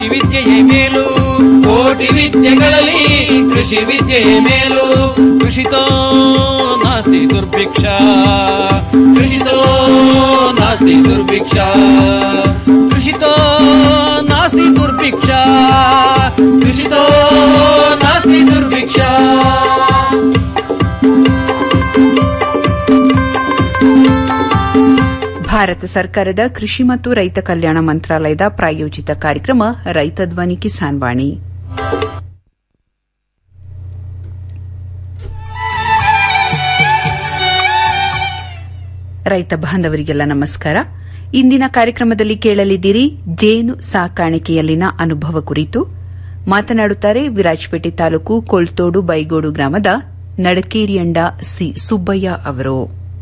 ವಿದ್ಯೆಯೇ ಮೇಲು ಕೋಟಿ ವಿದ್ಯೆಗಳಲ್ಲಿ ಕೃಷಿ ವಿದ್ಯೆಯೇ ಮೇಲು ಕೃಷಿತೋ ನಾಸ್ತಿ ದುರ್ಭಿಕ್ಷ ಕೃಷಿತೋ ನಾಸ್ತಿ ದುರ್ಭಿಕ್ಷ ಕೃಷಿತೋ ನಾಸ್ತಿ ದುರ್ಭಿಕ್ಷ ಕೃಷಿತೋ ನಾಸ್ತಿ ದುರ್ಭಿಕ್ಷ ಭಾರತ ಸರ್ಕಾರದ ಕೃಷಿ ಮತ್ತು ರೈತ ಕಲ್ಯಾಣ ಮಂತ್ರಾಲಯದ ಪ್ರಾಯೋಜಿತ ಕಾರ್ಯಕ್ರಮ ರೈತ ಧ್ವನಿ ಕಿಸಾನ್ ವಾಣಿ ರೈತ ಬಾಂಧವರಿಗೆಲ್ಲ ನಮಸ್ಕಾರ ಇಂದಿನ ಕಾರ್ಯಕ್ರಮದಲ್ಲಿ ಕೇಳಲಿದ್ದೀರಿ ಜೇನು ಸಾಕಾಣಿಕೆಯಲ್ಲಿನ ಅನುಭವ ಕುರಿತು ಮಾತನಾಡುತ್ತಾರೆ ವಿರಾಜಪೇಟೆ ತಾಲೂಕು ಕೊಳ್ತೋಡು ಬೈಗೋಡು ಗ್ರಾಮದ ನಡಕೇರಿಯಂಡ ಸಿ ಸುಬ್ಬಯ್ಯ ಅವರು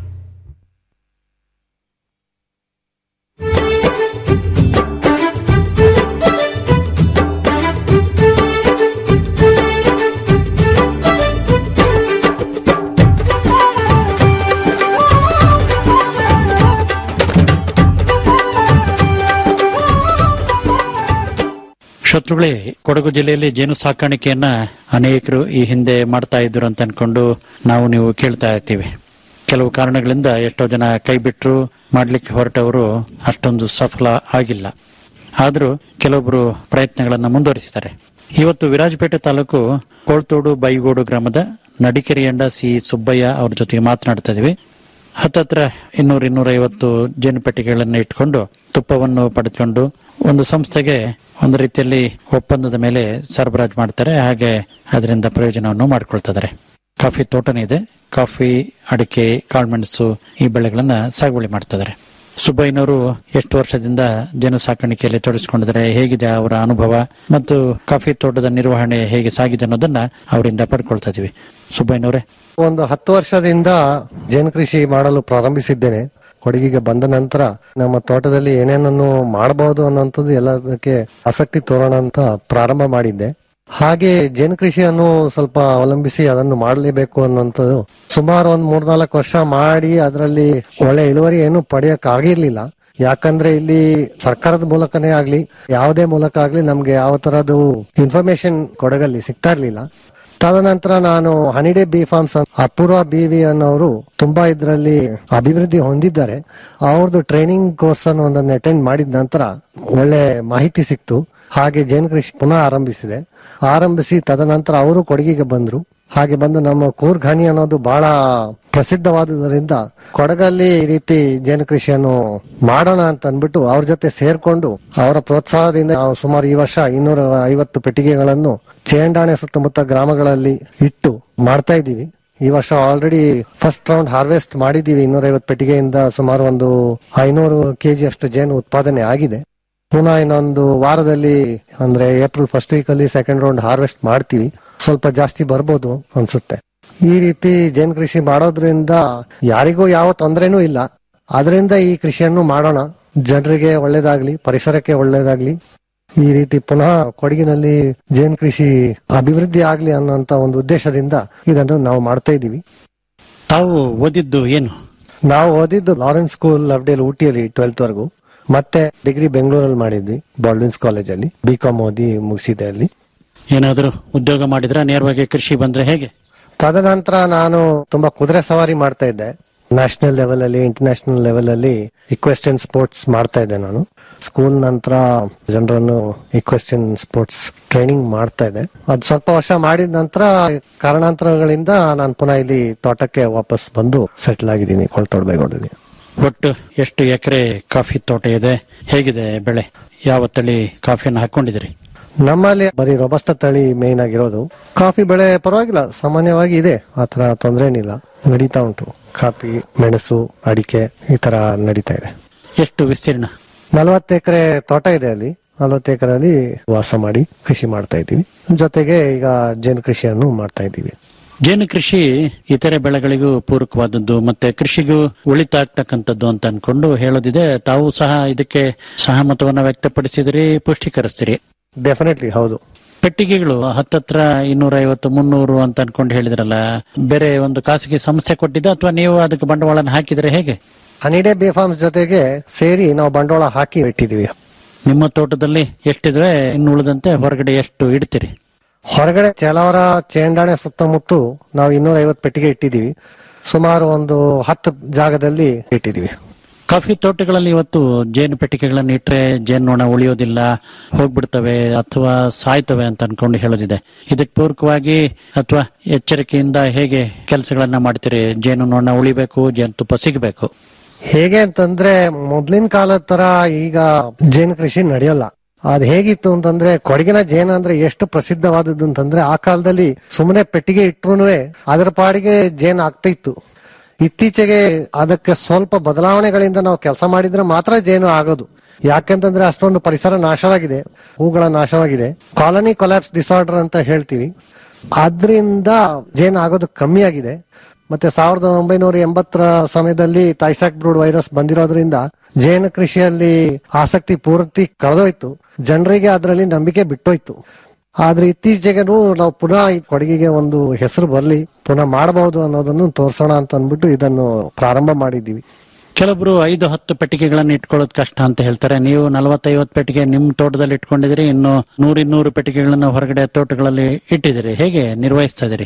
ಶತ್ರುಗಳೇ ಕೊಡಗು ಜಿಲ್ಲೆಯಲ್ಲಿ ಜೇನು ಸಾಕಾಣಿಕೆಯನ್ನ ಅನೇಕರು ಈ ಹಿಂದೆ ಮಾಡ್ತಾ ಇದ್ರು ಅಂತ ಅನ್ಕೊಂಡು ನಾವು ನೀವು ಕೇಳ್ತಾ ಇರ್ತೀವಿ ಕೆಲವು ಕಾರಣಗಳಿಂದ ಎಷ್ಟೋ ಜನ ಕೈ ಬಿಟ್ಟರು ಮಾಡ್ಲಿಕ್ಕೆ ಹೊರಟವರು ಅಷ್ಟೊಂದು ಸಫಲ ಆಗಿಲ್ಲ ಆದರೂ ಕೆಲವೊಬ್ಬರು ಪ್ರಯತ್ನಗಳನ್ನ ಮುಂದುವರಿಸಿದ್ದಾರೆ ಇವತ್ತು ವಿರಾಜಪೇಟೆ ತಾಲೂಕು ಕೋಳ್ತೋಡು ಬೈಗೋಡು ಗ್ರಾಮದ ನಡಿಕೆರೆಯಂಡ ಸಿ ಸುಬ್ಬಯ್ಯ ಅವ್ರ ಜೊತೆಗೆ ಮಾತನಾಡ್ತಾ ಇದೀವಿ ಹತ್ತತ್ರ ಇನ್ನೂರ ಇನ್ನೂರೈವತ್ತು ಜೇನು ಪೆಟ್ಟಿಗೆಗಳನ್ನು ಇಟ್ಕೊಂಡು ತುಪ್ಪವನ್ನು ಪಡೆದುಕೊಂಡು ಒಂದು ಸಂಸ್ಥೆಗೆ ಒಂದು ರೀತಿಯಲ್ಲಿ ಒಪ್ಪಂದದ ಮೇಲೆ ಸರಬರಾಜು ಮಾಡ್ತಾರೆ ಹಾಗೆ ಅದರಿಂದ ಪ್ರಯೋಜನವನ್ನು ಮಾಡ್ಕೊಳ್ತಿದ್ದಾರೆ ಕಾಫಿ ತೋಟನೇ ಇದೆ ಕಾಫಿ ಅಡಿಕೆ ಕಾಳುಮೆಣಸು ಈ ಬೆಳೆಗಳನ್ನ ಸಾಗುವಳಿ ಮಾಡ್ತಿದ್ದಾರೆ ಸುಬ್ಬಯ್ಯನವರು ಎಷ್ಟು ವರ್ಷದಿಂದ ಜೇನು ಸಾಕಾಣಿಕೆಯಲ್ಲಿ ತೊಡಗಿಸಿಕೊಂಡಿದ್ದಾರೆ ಹೇಗಿದೆ ಅವರ ಅನುಭವ ಮತ್ತು ಕಾಫಿ ತೋಟದ ನಿರ್ವಹಣೆ ಹೇಗೆ ಸಾಗಿದೆ ಅನ್ನೋದನ್ನ ಅವರಿಂದ ಪಡ್ಕೊಳ್ತಾ ಇದೀವಿ ಸುಬ್ಬಯ್ಯನವರೇ ಒಂದು ಹತ್ತು ವರ್ಷದಿಂದ ಜೇನು ಕೃಷಿ ಮಾಡಲು ಪ್ರಾರಂಭಿಸಿದ್ದೇನೆ ಕೊಡಗಿಗೆ ಬಂದ ನಂತರ ನಮ್ಮ ತೋಟದಲ್ಲಿ ಏನೇನನ್ನು ಮಾಡಬಹುದು ಅನ್ನೋಂಥದ್ದು ಎಲ್ಲದಕ್ಕೆ ಆಸಕ್ತಿ ತೋರೋಣ ಅಂತ ಪ್ರಾರಂಭ ಮಾಡಿದ್ದೆ ಹಾಗೆ ಜೇನು ಕೃಷಿಯನ್ನು ಸ್ವಲ್ಪ ಅವಲಂಬಿಸಿ ಅದನ್ನು ಮಾಡಲೇಬೇಕು ಅನ್ನೋಂಥದ್ದು ಸುಮಾರು ಒಂದ್ ಮೂರ್ನಾಲ್ಕು ವರ್ಷ ಮಾಡಿ ಅದರಲ್ಲಿ ಒಳ್ಳೆ ಇಳುವರಿ ಏನು ಪಡೆಯಕ್ ಆಗಿರ್ಲಿಲ್ಲ ಯಾಕಂದ್ರೆ ಇಲ್ಲಿ ಸರ್ಕಾರದ ಮೂಲಕನೇ ಆಗ್ಲಿ ಯಾವುದೇ ಮೂಲಕ ಆಗ್ಲಿ ನಮ್ಗೆ ಯಾವ ತರದ್ದು ಇನ್ಫಾರ್ಮೇಶನ್ ಕೊಡಗಲ್ಲಿ ಸಿಗ್ತಾ ಇರ್ಲಿಲ್ಲ ತದನಂತರ ನಾನು Honeyday bee farms Apoorva B V ಅನ್ನೋರು ತುಂಬಾ ಇದರಲ್ಲಿ ಅಭಿವೃದ್ಧಿ ಹೊಂದಿದ್ದಾರೆ ಅವ್ರದ್ದು ಟ್ರೈನಿಂಗ್ ಕೋರ್ಸ್ ಅನ್ನು ಒಂದನ್ನು ಅಟೆಂಡ್ ಮಾಡಿದ ನಂತರ ಒಳ್ಳೆ ಮಾಹಿತಿ ಸಿಕ್ತು ಹಾಗೆ ಜೇನು ಕೃಷಿ ಪುನಃ ಆರಂಭಿಸಿದೆ ಆರಂಭಿಸಿ ತದನಂತರ ಅವರು ಕೊಡಗಿಗೆ ಬಂದ್ರು ಹಾಗೆ ಬಂದು ನಮ್ಮ ಕೂರ್ಗ್ ಹನಿ ಅನ್ನೋದು ಬಹಳ ಪ್ರಸಿದ್ಧವಾದುದರಿಂದ ಕೊಡಗಲ್ಲಿ ಈ ರೀತಿ ಜೇನು ಕೃಷಿಯನ್ನು ಮಾಡೋಣ ಅಂತ ಅಂದ್ಬಿಟ್ಟು ಅವ್ರ ಜೊತೆ ಸೇರ್ಕೊಂಡು ಅವರ ಪ್ರೋತ್ಸಾಹದಿಂದ ನಾವು ಸುಮಾರು ಈ ವರ್ಷ ಇನ್ನೂರ ಐವತ್ತು ಪೆಟ್ಟಿಗೆಗಳನ್ನು ಚೇಂಡಾಣೆ ಸುತ್ತಮುತ್ತ ಗ್ರಾಮಗಳಲ್ಲಿ ಇಟ್ಟು ಮಾಡ್ತಾ ಇದ್ದೀವಿ ಈ ವರ್ಷ ಆಲ್ರೆಡಿ ಫಸ್ಟ್ ರೌಂಡ್ ಹಾರ್ವೆಸ್ಟ್ ಮಾಡಿದೀವಿ ಇನ್ನೂರೈವತ್ತು ಪೆಟ್ಟಿಗೆಯಿಂದ ಸುಮಾರು ಒಂದು ಐನೂರು ಕೆಜಿ ಅಷ್ಟು ಜೇನು ಉತ್ಪಾದನೆ ಆಗಿದೆ ಪುನಃ ಇನ್ನೊಂದು ವಾರದಲ್ಲಿ ಅಂದ್ರೆ ಏಪ್ರಿಲ್ ಫಸ್ಟ್ ವೀಕ್ ಅಲ್ಲಿ ಸೆಕೆಂಡ್ ರೌಂಡ್ ಹಾರ್ವೆಸ್ಟ್ ಮಾಡ್ತೀವಿ ಸ್ವಲ್ಪ ಜಾಸ್ತಿ ಬರ್ಬೋದು ಅನ್ಸುತ್ತೆ ಈ ರೀತಿ ಜೇನು ಕೃಷಿ ಮಾಡೋದ್ರಿಂದ ಯಾರಿಗೂ ಯಾವ ತೊಂದರೆನೂ ಇಲ್ಲ ಅದರಿಂದ ಈ ಕೃಷಿಯನ್ನು ಮಾಡೋಣ ಜನರಿಗೆ ಒಳ್ಳೇದಾಗ್ಲಿ ಪರಿಸರಕ್ಕೆ ಒಳ್ಳೇದಾಗ್ಲಿ ಈ ರೀತಿ ಪುನಃ ಕೊಡಗಿನಲ್ಲಿ ಜೇನು ಕೃಷಿ ಅಭಿವೃದ್ಧಿ ಆಗ್ಲಿ ಅನ್ನೋಂತ ಒಂದು ಉದ್ದೇಶದಿಂದ ಇದನ್ನು ನಾವು ಮಾಡ್ತಾ ಇದ್ದೀವಿ ತಾವು ಓದಿದ್ದು ಏನು ನಾವು ಓದಿದ್ದು ಲಾರೆನ್ಸ್ ಸ್ಕೂಲ್ ಲವ್ಡೇಲ್ ಊಟಿಯಲ್ಲಿ ಟ್ವೆಲ್ತ್ ವರೆಗೂ ಮತ್ತೆ ಡಿಗ್ರಿ ಬೆಂಗಳೂರಲ್ಲಿ ಮಾಡಿದ್ವಿ ಬಾಲ್ವಿನ್ಸ್ ಕಾಲೇಜಲ್ಲಿ ಬಿ ಕಾಮ್ ಓದಿ ಮುಗಿಸಿದೆ ಅಲ್ಲಿ ಏನಾದರೂ ಉದ್ಯೋಗ ಮಾಡಿದ್ರ ನೇರವಾಗಿ ಕೃಷಿ ಬಂದ್ರೆ ಹೇಗೆ ತದನಂತರ ನಾನು ತುಂಬಾ ಕುದುರೆ ಸವಾರಿ ಮಾಡ್ತಾ ಇದ್ದೆ ನ್ಯಾಷನಲ್ ಲೆವೆಲ್ ಅಲ್ಲಿ ಇಂಟರ್ನ್ಯಾಷನಲ್ ಲೆವೆಲ್ ಅಲ್ಲಿ ಇಕ್ವೆಸ್ಟನ್ ಸ್ಪೋರ್ಟ್ಸ್ ಮಾಡ್ತಾ ಇದ್ದೆ ನಾನು ಸ್ಕೂಲ್ ನಂತರ ಜನರನ್ನು ಇಕ್ವೆಸ್ಟನ್ ಸ್ಪೋರ್ಟ್ಸ್ ಟ್ರೈನಿಂಗ್ ಮಾಡ್ತಾ ಇದ್ದೆ ಅದು ಸ್ವಲ್ಪ ವರ್ಷ ಮಾಡಿದ ನಂತರ ಕಾರಣಾಂತರಗಳಿಂದ ನಾನು ಪುನಃ ಇಲ್ಲಿ ತೋಟಕ್ಕೆ ವಾಪಸ್ ಬಂದು ಸೆಟ್ಲ್ ಆಗಿದ್ದೀನಿ ಕೊಳ್ತೊಡ್ಬೇಗೊಂಡಿದ್ದೀನಿ ಒಟ್ಟು ಎಷ್ಟು ಎಕರೆ ಕಾಫಿ ತೋಟ ಇದೆ ಹೇಗಿದೆ ಬೆಳೆ ಯಾವ ತಳಿ ಕಾಫಿಯನ್ನು ಹಾಕೊಂಡಿದ್ದೀರಿ ನಮ್ಮಲ್ಲಿ ಬರೀ ರೊಬಸ್ಟ ತಳಿ ಮೇನ್ ಆಗಿರೋದು ಕಾಫಿ ಬೆಳೆ ಪರವಾಗಿಲ್ಲ ಸಾಮಾನ್ಯವಾಗಿ ಇದೆ ಆತರ ತೊಂದರೆ ಏನಿಲ್ಲ ನಡೀತಾ ಉಂಟು ಕಾಫಿ ಮೆಣಸು ಅಡಿಕೆ ಈ ತರ ನಡೀತಾ ಇದೆ ಎಷ್ಟು ವಿಸ್ತೀರ್ಣ ನಲವತ್ತು ಎಕರೆ ತೋಟ ಇದೆ ಅಲ್ಲಿ ನಲವತ್ತು ಎಕರೆಯಲ್ಲಿ ವಾಸ ಮಾಡಿ ಕೃಷಿ ಮಾಡ್ತಾ ಇದ್ದೀವಿ ಜೊತೆಗೆ ಈಗ ಜೇನು ಕೃಷಿಯನ್ನು ಮಾಡ್ತಾ ಇದ್ದೀವಿ ಜೇನು ಕೃಷಿ ಇತರೆ ಬೆಳೆಗಳಿಗೂ ಪೂರಕವಾದದ್ದು ಮತ್ತೆ ಕೃಷಿಗೂ ಉಳಿತಾಗ್ತಕ್ಕಂಥದ್ದು ಅಂತ ಅನ್ಕೊಂಡು ಹೇಳೋದಿದೆ ತಾವು ಸಹ ಇದಕ್ಕೆ ಸಹಮತವನ್ನ ವ್ಯಕ್ತಪಡಿಸಿದಿರಿ ಪುಷ್ಟೀಕರಿಸ್ತೀರಿ ಡೆಫಿನೆಟ್ಲಿ ಹೌದು ಪೆಟ್ಟಿಗೆಗಳು ಹತ್ತತ್ರ ಇನ್ನೂರ ಐವತ್ತು ಮುನ್ನೂರು ಅಂತ ಅನ್ಕೊಂಡು ಹೇಳಿದ್ರಲ್ಲ ಬೇರೆ ಒಂದು ಖಾಸಗಿ ಸಂಸ್ಥೆ ಕೊಟ್ಟಿದ್ದ ಅಥವಾ ನೀವು ಅದಕ್ಕೆ ಬಂಡವಾಳನ ಹಾಕಿದ್ರೆ ಹೇಗೆ ಹನಿಡೇ ಬೇ ಫಾರ್ಮ್ಸ್ ಜೊತೆಗೆ ಸೇರಿ ನಾವು ಬಂಡವಾಳ ಹಾಕಿ ಇಟ್ಟಿದೀವಿ ನಿಮ್ಮ ತೋಟದಲ್ಲಿ ಎಷ್ಟಿದ್ರೆ ಇನ್ನು ಉಳಿದಂತೆ ಹೊರಗಡೆ ಎಷ್ಟು ಇಡ್ತೀರಿ ಹೊರಗಡೆ ಚಲವರ ಚೇಂಡಾಣೆ ಸುತ್ತಮುತ್ತ ನಾವು ಇನ್ನೂರ ಐವತ್ತು ಪೆಟ್ಟಿಗೆ ಇಟ್ಟಿದೀವಿ ಸುಮಾರು ಒಂದು ಹತ್ತು ಜಾಗದಲ್ಲಿ ಇಟ್ಟಿದೀವಿ ಕಾಫಿ ತೋಟಗಳಲ್ಲಿ ಇವತ್ತು ಜೇನು ಪೆಟ್ಟಿಗೆಗಳನ್ನು ಇಟ್ರೆ ಜೇನುನೊಣ ಉಳಿಯೋದಿಲ್ಲ ಹೋಗ್ಬಿಡ್ತವೆ ಅಥವಾ ಸಾಯ್ತವೆ ಅಂತ ಅನ್ಕೊಂಡು ಹೇಳೋದಿದೆ ಇದಕ್ಕೆ ಪೂರಕವಾಗಿ ಅಥವಾ ಎಚ್ಚರಿಕೆಯಿಂದ ಹೇಗೆ ಕೆಲಸಗಳನ್ನ ಮಾಡ್ತೀರಿ ಜೇನುನೊಣ ಉಳಿಬೇಕು ಜೇನುತುಪ್ಪ ಸಿಗಬೇಕು ಹೇಗೆ ಅಂತಂದ್ರೆ ಮೊದ್ಲಿನ ಕಾಲದ ತರ ಈಗ ಜೇನು ಕೃಷಿ ನಡೆಯಲ್ಲ ಅದ್ ಹೇಗಿತ್ತು ಅಂತಂದ್ರೆ ಕೊಡಗಿನ ಜೇನು ಅಂದ್ರೆ ಎಷ್ಟು ಪ್ರಸಿದ್ಧವಾದದ್ದು ಅಂತಂದ್ರೆ ಆ ಕಾಲದಲ್ಲಿ ಸುಮ್ಮನೆ ಪೆಟ್ಟಿಗೆ ಇಟ್ರು ಅದರ ಪಾಡಿಗೆ ಜೇನು ಆಗ್ತಾ ಇತ್ತು ಇತ್ತೀಚೆಗೆ ಅದಕ್ಕೆ ಸ್ವಲ್ಪ ಬದಲಾವಣೆಗಳಿಂದ ನಾವು ಕೆಲಸ ಮಾಡಿದ್ರೆ ಮಾತ್ರ ಜೇನು ಆಗೋದು ಯಾಕೆಂತಂದ್ರೆ ಅಷ್ಟೊಂದು ಪರಿಸರ ನಾಶವಾಗಿದೆ ಹೂಗಳ ನಾಶವಾಗಿದೆ ಕಾಲನಿ ಕೊಲ್ಯಾಪ್ಸ್ ಡಿಸಾರ್ಡರ್ ಅಂತ ಹೇಳ್ತೀವಿ ಆದ್ರಿಂದ ಜೇನು ಆಗೋದು ಕಮ್ಮಿ ಆಗಿದೆ ಮತ್ತೆ ಸಾವಿರದ ಒಂಬೈನೂರ ಎಂಬತ್ತರ ಸಮಯದಲ್ಲಿ ತೈಸಾಕ್ ಬ್ರೂಡ್ ವೈರಸ್ ಬಂದಿರೋದ್ರಿಂದ ಜೇನು ಕೃಷಿಯಲ್ಲಿ ಆಸಕ್ತಿ ಪೂರ್ತಿ ಕಳೆದೋಯ್ತು ಜನರಿಗೆ ಅದರಲ್ಲಿ ನಂಬಿಕೆ ಬಿಟ್ಟೋಯ್ತು ಆದ್ರೆ ಇತ್ತೀಚೆಗೆನೂ ನಾವು ಪುನಃ ಈ ಕೊಡಗಿಗೆ ಒಂದು ಹೆಸರು ಬರ್ಲಿ ಪುನಃ ಮಾಡಬಹುದು ಅನ್ನೋದನ್ನು ತೋರ್ಸೋಣ ಅಂತ ಅಂದ್ಬಿಟ್ಟು ಇದನ್ನು ಪ್ರಾರಂಭ ಮಾಡಿದ್ದೀವಿ ಕೆಲವೊಬ್ರು ಐದು ಹತ್ತು ಪೆಟ್ಟಿಗೆಗಳನ್ನು ಇಟ್ಕೊಳ್ಳೋದು ಕಷ್ಟ ಅಂತ ಹೇಳ್ತಾರೆ ನೀವು ನಲವತ್ತೈವತ್ತು ಪೆಟ್ಟಿಗೆ ನಿಮ್ ತೋಟದಲ್ಲಿ ಇಟ್ಕೊಂಡಿದ್ದೀರಿ ಇನ್ನು ನೂರಿನ್ನೂರು ಪೆಟ್ಟಿಗೆಗಳನ್ನು ಹೊರಗಡೆ ತೋಟಗಳಲ್ಲಿ ಇಟ್ಟಿದ್ದೀರಿ ಹೇಗೆ ನಿರ್ವಹಿಸ್ತಾ ಇದೀರಿ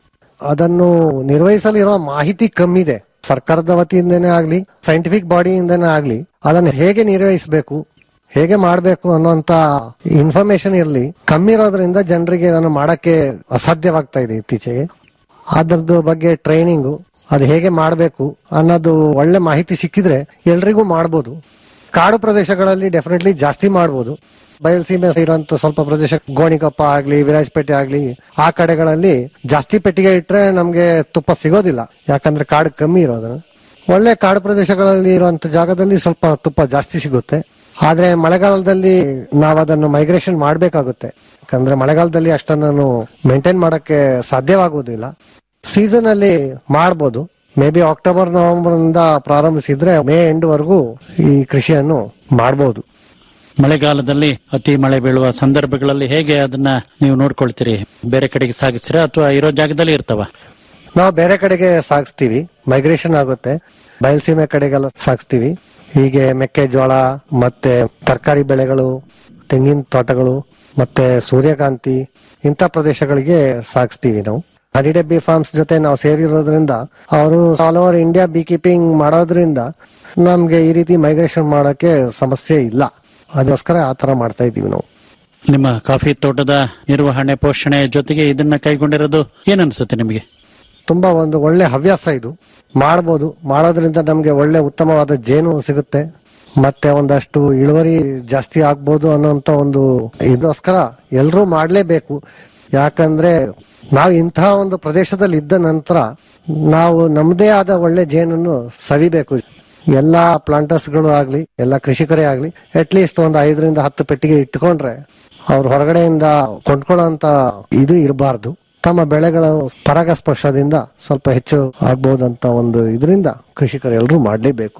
ಅದನ್ನು ನಿರ್ವಹಿಸಲಿರುವ ಮಾಹಿತಿ ಕಮ್ಮಿ ಇದೆ ಸರ್ಕಾರದ ವತಿಯಿಂದನೇ ಆಗ್ಲಿ ಸೈಂಟಿಫಿಕ್ ಬಾಡಿಯಿಂದನೇ ಆಗ್ಲಿ ಅದನ್ನು ಹೇಗೆ ನಿರ್ವಹಿಸಬೇಕು ಹೇಗೆ ಮಾಡಬೇಕು ಅನ್ನುವಂತ ಇನ್ಫಾರ್ಮೇಶನ್ ಇರಲಿ ಕಮ್ಮಿ ಇರೋದ್ರಿಂದ ಜನರಿಗೆ ಅದನ್ನು ಮಾಡಕ್ಕೆ ಅಸಾಧ್ಯವಾಗ್ತಾ ಇದೆ ಇತ್ತೀಚೆಗೆ ಅದರದ್ದು ಬಗ್ಗೆ ಟ್ರೈನಿಂಗು ಅದು ಹೇಗೆ ಮಾಡಬೇಕು ಅನ್ನೋದು ಒಳ್ಳೆ ಮಾಹಿತಿ ಸಿಕ್ಕಿದ್ರೆ ಎಲ್ರಿಗೂ ಮಾಡ್ಬೋದು ಕಾಡು ಪ್ರದೇಶಗಳಲ್ಲಿ ಡೆಫಿನೆಟ್ಲಿ ಜಾಸ್ತಿ ಮಾಡ್ಬೋದು ಬಯಲುಸೀಮೆ ಇರುವಂತ ಸ್ವಲ್ಪ ಪ್ರದೇಶ ಗೋಣಿಕೊಪ್ಪ ಆಗ್ಲಿ ವಿರಾಜಪೇಟೆ ಆಗ್ಲಿ ಆ ಕಡೆಗಳಲ್ಲಿ ಜಾಸ್ತಿ ಪೆಟ್ಟಿಗೆ ಇಟ್ರೆ ನಮ್ಗೆ ತುಪ್ಪ ಸಿಗೋದಿಲ್ಲ ಯಾಕಂದ್ರೆ ಕಾಡು ಕಮ್ಮಿ ಇರೋದು ಒಳ್ಳೆ ಕಾಡು ಪ್ರದೇಶಗಳಲ್ಲಿ ಇರುವಂತ ಜಾಗದಲ್ಲಿ ಸ್ವಲ್ಪ ತುಪ್ಪ ಜಾಸ್ತಿ ಸಿಗುತ್ತೆ ಆದ್ರೆ ಮಳೆಗಾಲದಲ್ಲಿ ನಾವು ಅದನ್ನು ಮೈಗ್ರೇಷನ್ ಮಾಡ್ಬೇಕಾಗುತ್ತೆ ಯಾಕಂದ್ರೆ ಮಳೆಗಾಲದಲ್ಲಿ ಅಷ್ಟನ್ನು ಮೇಂಟೈನ್ ಮಾಡಕ್ಕೆ ಸಾಧ್ಯವಾಗುವುದಿಲ್ಲ ಸೀಸನ್ ಅಲ್ಲಿ ಮಾಡ್ಬೋದು ಮೇ ಬಿ ಅಕ್ಟೋಬರ್ ನವೆಂಬರ್ ಇಂದ ಪ್ರಾರಂಭಿಸಿದ್ರೆ ಮೇ ಎಂಡ್ ವರೆಗೂ ಈ ಕೃಷಿಯನ್ನು ಮಾಡಬಹುದು ಮಳೆಗಾಲದಲ್ಲಿ ಅತಿ ಮಳೆ ಬೀಳುವ ಸಂದರ್ಭಗಳಲ್ಲಿ ಹೇಗೆ ಅದನ್ನ ನೀವು ನೋಡ್ಕೊಳ್ತೀರಿ ಬೇರೆ ಕಡೆಗೆ ಸಾಗಿಸ್ತೀರಾ ಅಥವಾ ಇರೋ ಜಾಗದಲ್ಲಿ ಇರ್ತಾವ ನಾವು ಬೇರೆ ಕಡೆಗೆ ಸಾಗಿಸ್ತೀವಿ ಮೈಗ್ರೇಷನ್ ಆಗುತ್ತೆ ಬಯಲಸೀಮೆ ಕಡೆಗೆಲ್ಲ ಸಾಗಿಸ್ತೀವಿ ಹೀಗೆ ಮೆಕ್ಕೆಜೋಳ ಮತ್ತೆ ತರಕಾರಿ ಬೆಳೆಗಳು ತೆಂಗಿನ ತೋಟಗಳು ಮತ್ತೆ ಸೂರ್ಯಕಾಂತಿ ಇಂಥ ಪ್ರದೇಶಗಳಿಗೆ ಸಾಗಿಸ್ತೀವಿ ನಾವು ಹನಿಡೆಬ್ಬಿ ಫಾರ್ಮ್ಸ್ ಜೊತೆ ನಾವು ಸೇರಿರೋದ್ರಿಂದ ಅವರು all over India beekeeping ಮಾಡೋದ್ರಿಂದ ನಮ್ಗೆ ಈ ರೀತಿ ಮೈಗ್ರೇಷನ್ ಮಾಡಕ್ಕೆ ಸಮಸ್ಯೆ ಇಲ್ಲ ಅದಕ್ಕೋಸ್ಕರ ಆ ತರ ಮಾಡ್ತಾ ಇದೀವಿ ನಾವು ನಿಮ್ಮ ಕಾಫಿ ತೋಟದ ನಿರ್ವಹಣೆ ಪೋಷಣೆ ಜೊತೆಗೆ ಇದನ್ನ ಕೈಗೊಂಡಿರೋದು ಏನನ್ಸುತ್ತೆ ನಿಮಗೆ ತುಂಬಾ ಒಂದು ಒಳ್ಳೆ ಹವ್ಯಾಸ ಇದು ಮಾಡ್ಬೋದು ಮಾಡೋದ್ರಿಂದ ನಮ್ಗೆ ಒಳ್ಳೆ ಉತ್ತಮವಾದ ಜೇನು ಸಿಗುತ್ತೆ ಮತ್ತೆ ಒಂದಷ್ಟು ಇಳುವರಿ ಜಾಸ್ತಿ ಆಗ್ಬೋದು ಅನ್ನೋಂತ ಒಂದು ಇದಕ್ಕೋಸ್ಕರ ಎಲ್ರೂ ಮಾಡ್ಲೇಬೇಕು ಯಾಕಂದ್ರೆ ನಾವು ಇಂತಹ ಒಂದು ಪ್ರದೇಶದಲ್ಲಿ ಇದ್ದ ನಂತರ ನಾವು ನಮ್ಮದೇ ಆದ ಒಳ್ಳೆ ಜೇನನ್ನು ಸವಿಬೇಕು ಎಲ್ಲಾ ಪ್ಲಾಂಟರ್ಸ್ ಗಳು ಆಗ್ಲಿ ಎಲ್ಲಾ ಕೃಷಿಕರೇ ಆಗ್ಲಿ ಅಟ್ ಲೀಸ್ಟ್ ಒಂದು ಐದರಿಂದ ಹತ್ತು ಪೆಟ್ಟಿಗೆ ಇಟ್ಕೊಂಡ್ರೆ ಅವ್ರು ಹೊರಗಡೆಯಿಂದ ಕೊಂಡ್ಕೊಳ್ಳೋಂತ ಇದು ಇರಬಾರ್ದು ತಮ್ಮ ಬೆಳೆಗಳ ಪರಾಗಸ್ಪರ್ಶದಿಂದ ಸ್ವಲ್ಪ ಹೆಚ್ಚು ಆಗ್ಬಹುದಂತ ಒಂದು ಇದರಿಂದ ಕೃಷಿಕರು ಎಲ್ಲರೂ ಮಾಡಲೇಬೇಕು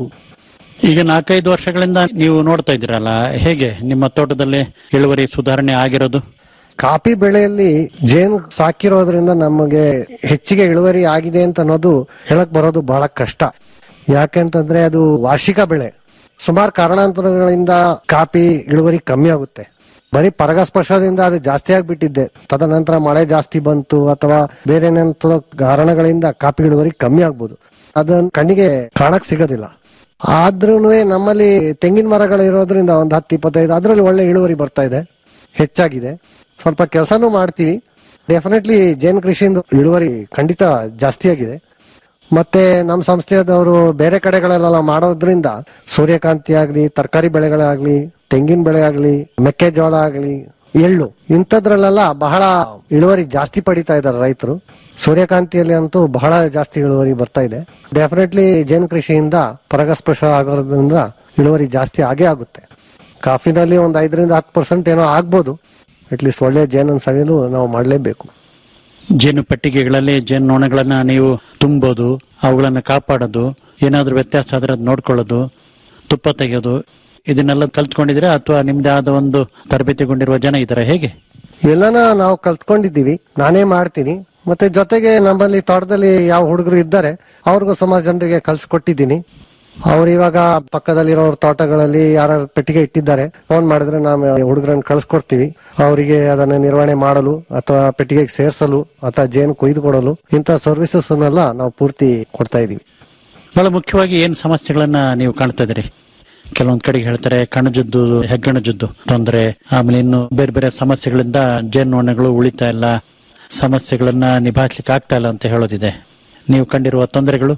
ಈಗ ನಾಲ್ಕೈದು ವರ್ಷಗಳಿಂದ ನೀವು ನೋಡ್ತಾ ಇದ್ದೀರಲ್ಲ ಹೇಗೆ ನಿಮ್ಮ ತೋಟದಲ್ಲಿ ಇಳುವರಿ ಸುಧಾರಣೆ ಆಗಿರೋದು ಕಾಫಿ ಬೆಳೆಯಲ್ಲಿ ಜೇನು ಸಾಕಿರೋದ್ರಿಂದ ನಮಗೆ ಹೆಚ್ಚಿಗೆ ಇಳುವರಿ ಆಗಿದೆ ಅಂತ ಅನ್ನೋದು ಹೇಳಕ್ ಬರೋದು ಬಹಳ ಕಷ್ಟ ಯಾಕೆಂತಂದ್ರೆ ಅದು ವಾರ್ಷಿಕ ಬೆಳೆ ಸುಮಾರು ಕಾರಣಾಂತರಗಳಿಂದ ಕಾಫಿ ಇಳುವರಿ ಕಮ್ಮಿ ಆಗುತ್ತೆ ಬರೀ ಪರಾಗಸ್ಪರ್ಶದಿಂದ ಅದು ಜಾಸ್ತಿ ಆಗ್ಬಿಟ್ಟಿದ್ದೆ ತದನಂತರ ಮಳೆ ಜಾಸ್ತಿ ಬಂತು ಅಥವಾ ಬೇರೆ ಏನಂತ ಕಾರಣಗಳಿಂದ ಕಾಫಿ ಇಳುವರಿ ಕಮ್ಮಿ ಆಗ್ಬೋದು ಅದನ್ನ ಕಣ್ಣಿಗೆ ಕಾಣಕ್ ಸಿಗೋದಿಲ್ಲ ಆದ್ರೂ ನಮ್ಮಲ್ಲಿ ತೆಂಗಿನ ಮರಗಳು ಇರೋದ್ರಿಂದ ಒಂದು ಹತ್ತು ಇಪ್ಪತ್ತೈದು ಅದರಲ್ಲಿ ಒಳ್ಳೆ ಇಳುವರಿ ಬರ್ತಾ ಇದೆ ಹೆಚ್ಚಾಗಿದೆ ಸ್ವಲ್ಪ ಕೆಲಸನೂ ಮಾಡ್ತೀವಿ ಡೆಫಿನೆಟ್ಲಿ ಜೇನು ಕೃಷಿಯಿಂದ ಇಳುವರಿ ಖಂಡಿತ ಜಾಸ್ತಿ ಆಗಿದೆ ಮತ್ತೆ ನಮ್ಮ ಸಂಸ್ಥೆಯದವರು ಬೇರೆ ಕಡೆಗಳೆಲ್ಲ ಮಾಡೋದ್ರಿಂದ ಸೂರ್ಯಕಾಂತಿ ಆಗ್ಲಿ ತರಕಾರಿ ಬೆಳೆಗಳಾಗ್ಲಿ ತೆಂಗಿನ ಬೆಳೆ ಆಗ್ಲಿ ಮೆಕ್ಕೆಜೋಳ ಆಗ್ಲಿ ಎಳ್ಳು ಇಂಥದ್ರಲ್ಲೆಲ್ಲ ಬಹಳ ಇಳುವರಿ ಜಾಸ್ತಿ ಪಡಿತಾ ಇದ್ದಾರೆ ರೈತರು ಸೂರ್ಯಕಾಂತಿಯಲ್ಲಿ ಅಂತೂ ಬಹಳ ಜಾಸ್ತಿ ಇಳುವರಿ ಬರ್ತಾ ಇದೆ ಡೆಫಿನೆಟ್ಲಿ ಜೇನು ಕೃಷಿಯಿಂದ ಪರಾಗಸ್ಪರ್ಶ ಆಗೋದ್ರಿಂದ ಇಳುವರಿ ಜಾಸ್ತಿ ಆಗೇ ಆಗುತ್ತೆ ಕಾಫಿನಲ್ಲಿ ಒಂದು ಐದರಿಂದ ಹತ್ತು ಪರ್ಸೆಂಟ್ ಏನೋ ಆಗ್ಬೋದು ಅಟ್ಲೀಸ್ಟ್ ಒಳ್ಳೆ ಜೇನನ್ನು ಸವಿಯಲು ನಾವು ಮಾಡಲೇಬೇಕು ಜೇನು ಪೆಟ್ಟಿಗೆಗಳಲ್ಲಿ ಜೇನು ನೊಣಗಳನ್ನ ನೀವು ತುಂಬೋದು ಅವುಗಳನ್ನ ಕಾಪಾಡೋದು ಏನಾದ್ರೂ ವ್ಯತ್ಯಾಸ ಆದ್ರೆ ಅದ್ ನೋಡ್ಕೊಳ್ಳೋದು ತುಪ್ಪ ತೆಗೆಯೋದು ಇದನ್ನೆಲ್ಲ ಕಲ್ತ್ಕೊಂಡಿದ್ದೀರಾ ಅಥವಾ ನಿಮ್ದೇ ಆದ ಒಂದು ತರಬೇತಿಗೊಂಡಿರುವ ಜನ ಇದ್ದಾರೆ ಹೇಗೆ ಎಲ್ಲನ ನಾವು ಕಲ್ತ್ಕೊಂಡಿದ್ದೀವಿ ನಾನೇ ಮಾಡ್ತೀನಿ ಮತ್ತೆ ಜೊತೆಗೆ ನಮ್ಮಲ್ಲಿ ತೋಟದಲ್ಲಿ ಯಾವ ಹುಡುಗರು ಇದ್ದಾರೆ ಅವ್ರಿಗೂ ಸುಮಾರು ಜನರಿಗೆ ಕಲ್ಸ್ಕೊಟ್ಟಿದ್ದೀನಿ ಅವ್ರು ಇವಾಗ ಪಕ್ಕದಲ್ಲಿರೋ ತೋಟಗಳಲ್ಲಿ ಯಾರು ಪೆಟ್ಟಿಗೆ ಇಟ್ಟಿದ್ದಾರೆ ಫೋನ್ ಮಾಡಿದ್ರೆ ನಾವು ಹುಡುಗರನ್ನ ಕಳ್ಸಿಕೊಡ್ತೀವಿ ಅವರಿಗೆ ಅದನ್ನ ನಿರ್ವಹಣೆ ಮಾಡಲು ಅಥವಾ ಪೆಟ್ಟಿಗೆಗೆ ಸೇರಿಸಲು ಅಥವಾ ಜೇನು ಕೊಯ್ದು ಕೊಡಲು ಇಂಥ ಸರ್ವಿಸಸ್ ಅನ್ನೆಲ್ಲ ನಾವು ಪೂರ್ತಿ ಕೊಡ್ತಾ ಇದೀವಿ ಬಹಳ ಮುಖ್ಯವಾಗಿ ಏನ್ ಸಮಸ್ಯೆಗಳನ್ನ ನೀವು ಕಾಣ್ತಾ ಇದ್ದೀರಿ ಕೆಲವೊಂದ್ ಕಡೆಗೆ ಹೇಳ್ತಾರೆ ಕಣಜದ್ದು ಹೆಗ್ಗಣಜದ್ದು ತೊಂದರೆ ಆಮೇಲೆ ಇನ್ನು ಬೇರೆ ಬೇರೆ ಸಮಸ್ಯೆಗಳಿಂದ ಜೇನುನೊಣಗಳು ಉಳಿತಾ ಇಲ್ಲ ಸಮಸ್ಯೆಗಳನ್ನ ನಿಭಾಯಿಸ್ಲಿಕ್ಕೆ ಆಗ್ತಾ ಇಲ್ಲ ಅಂತ ಹೇಳೋದಿದೆ ನೀವು ಕಂಡಿರುವ ತೊಂದರೆಗಳು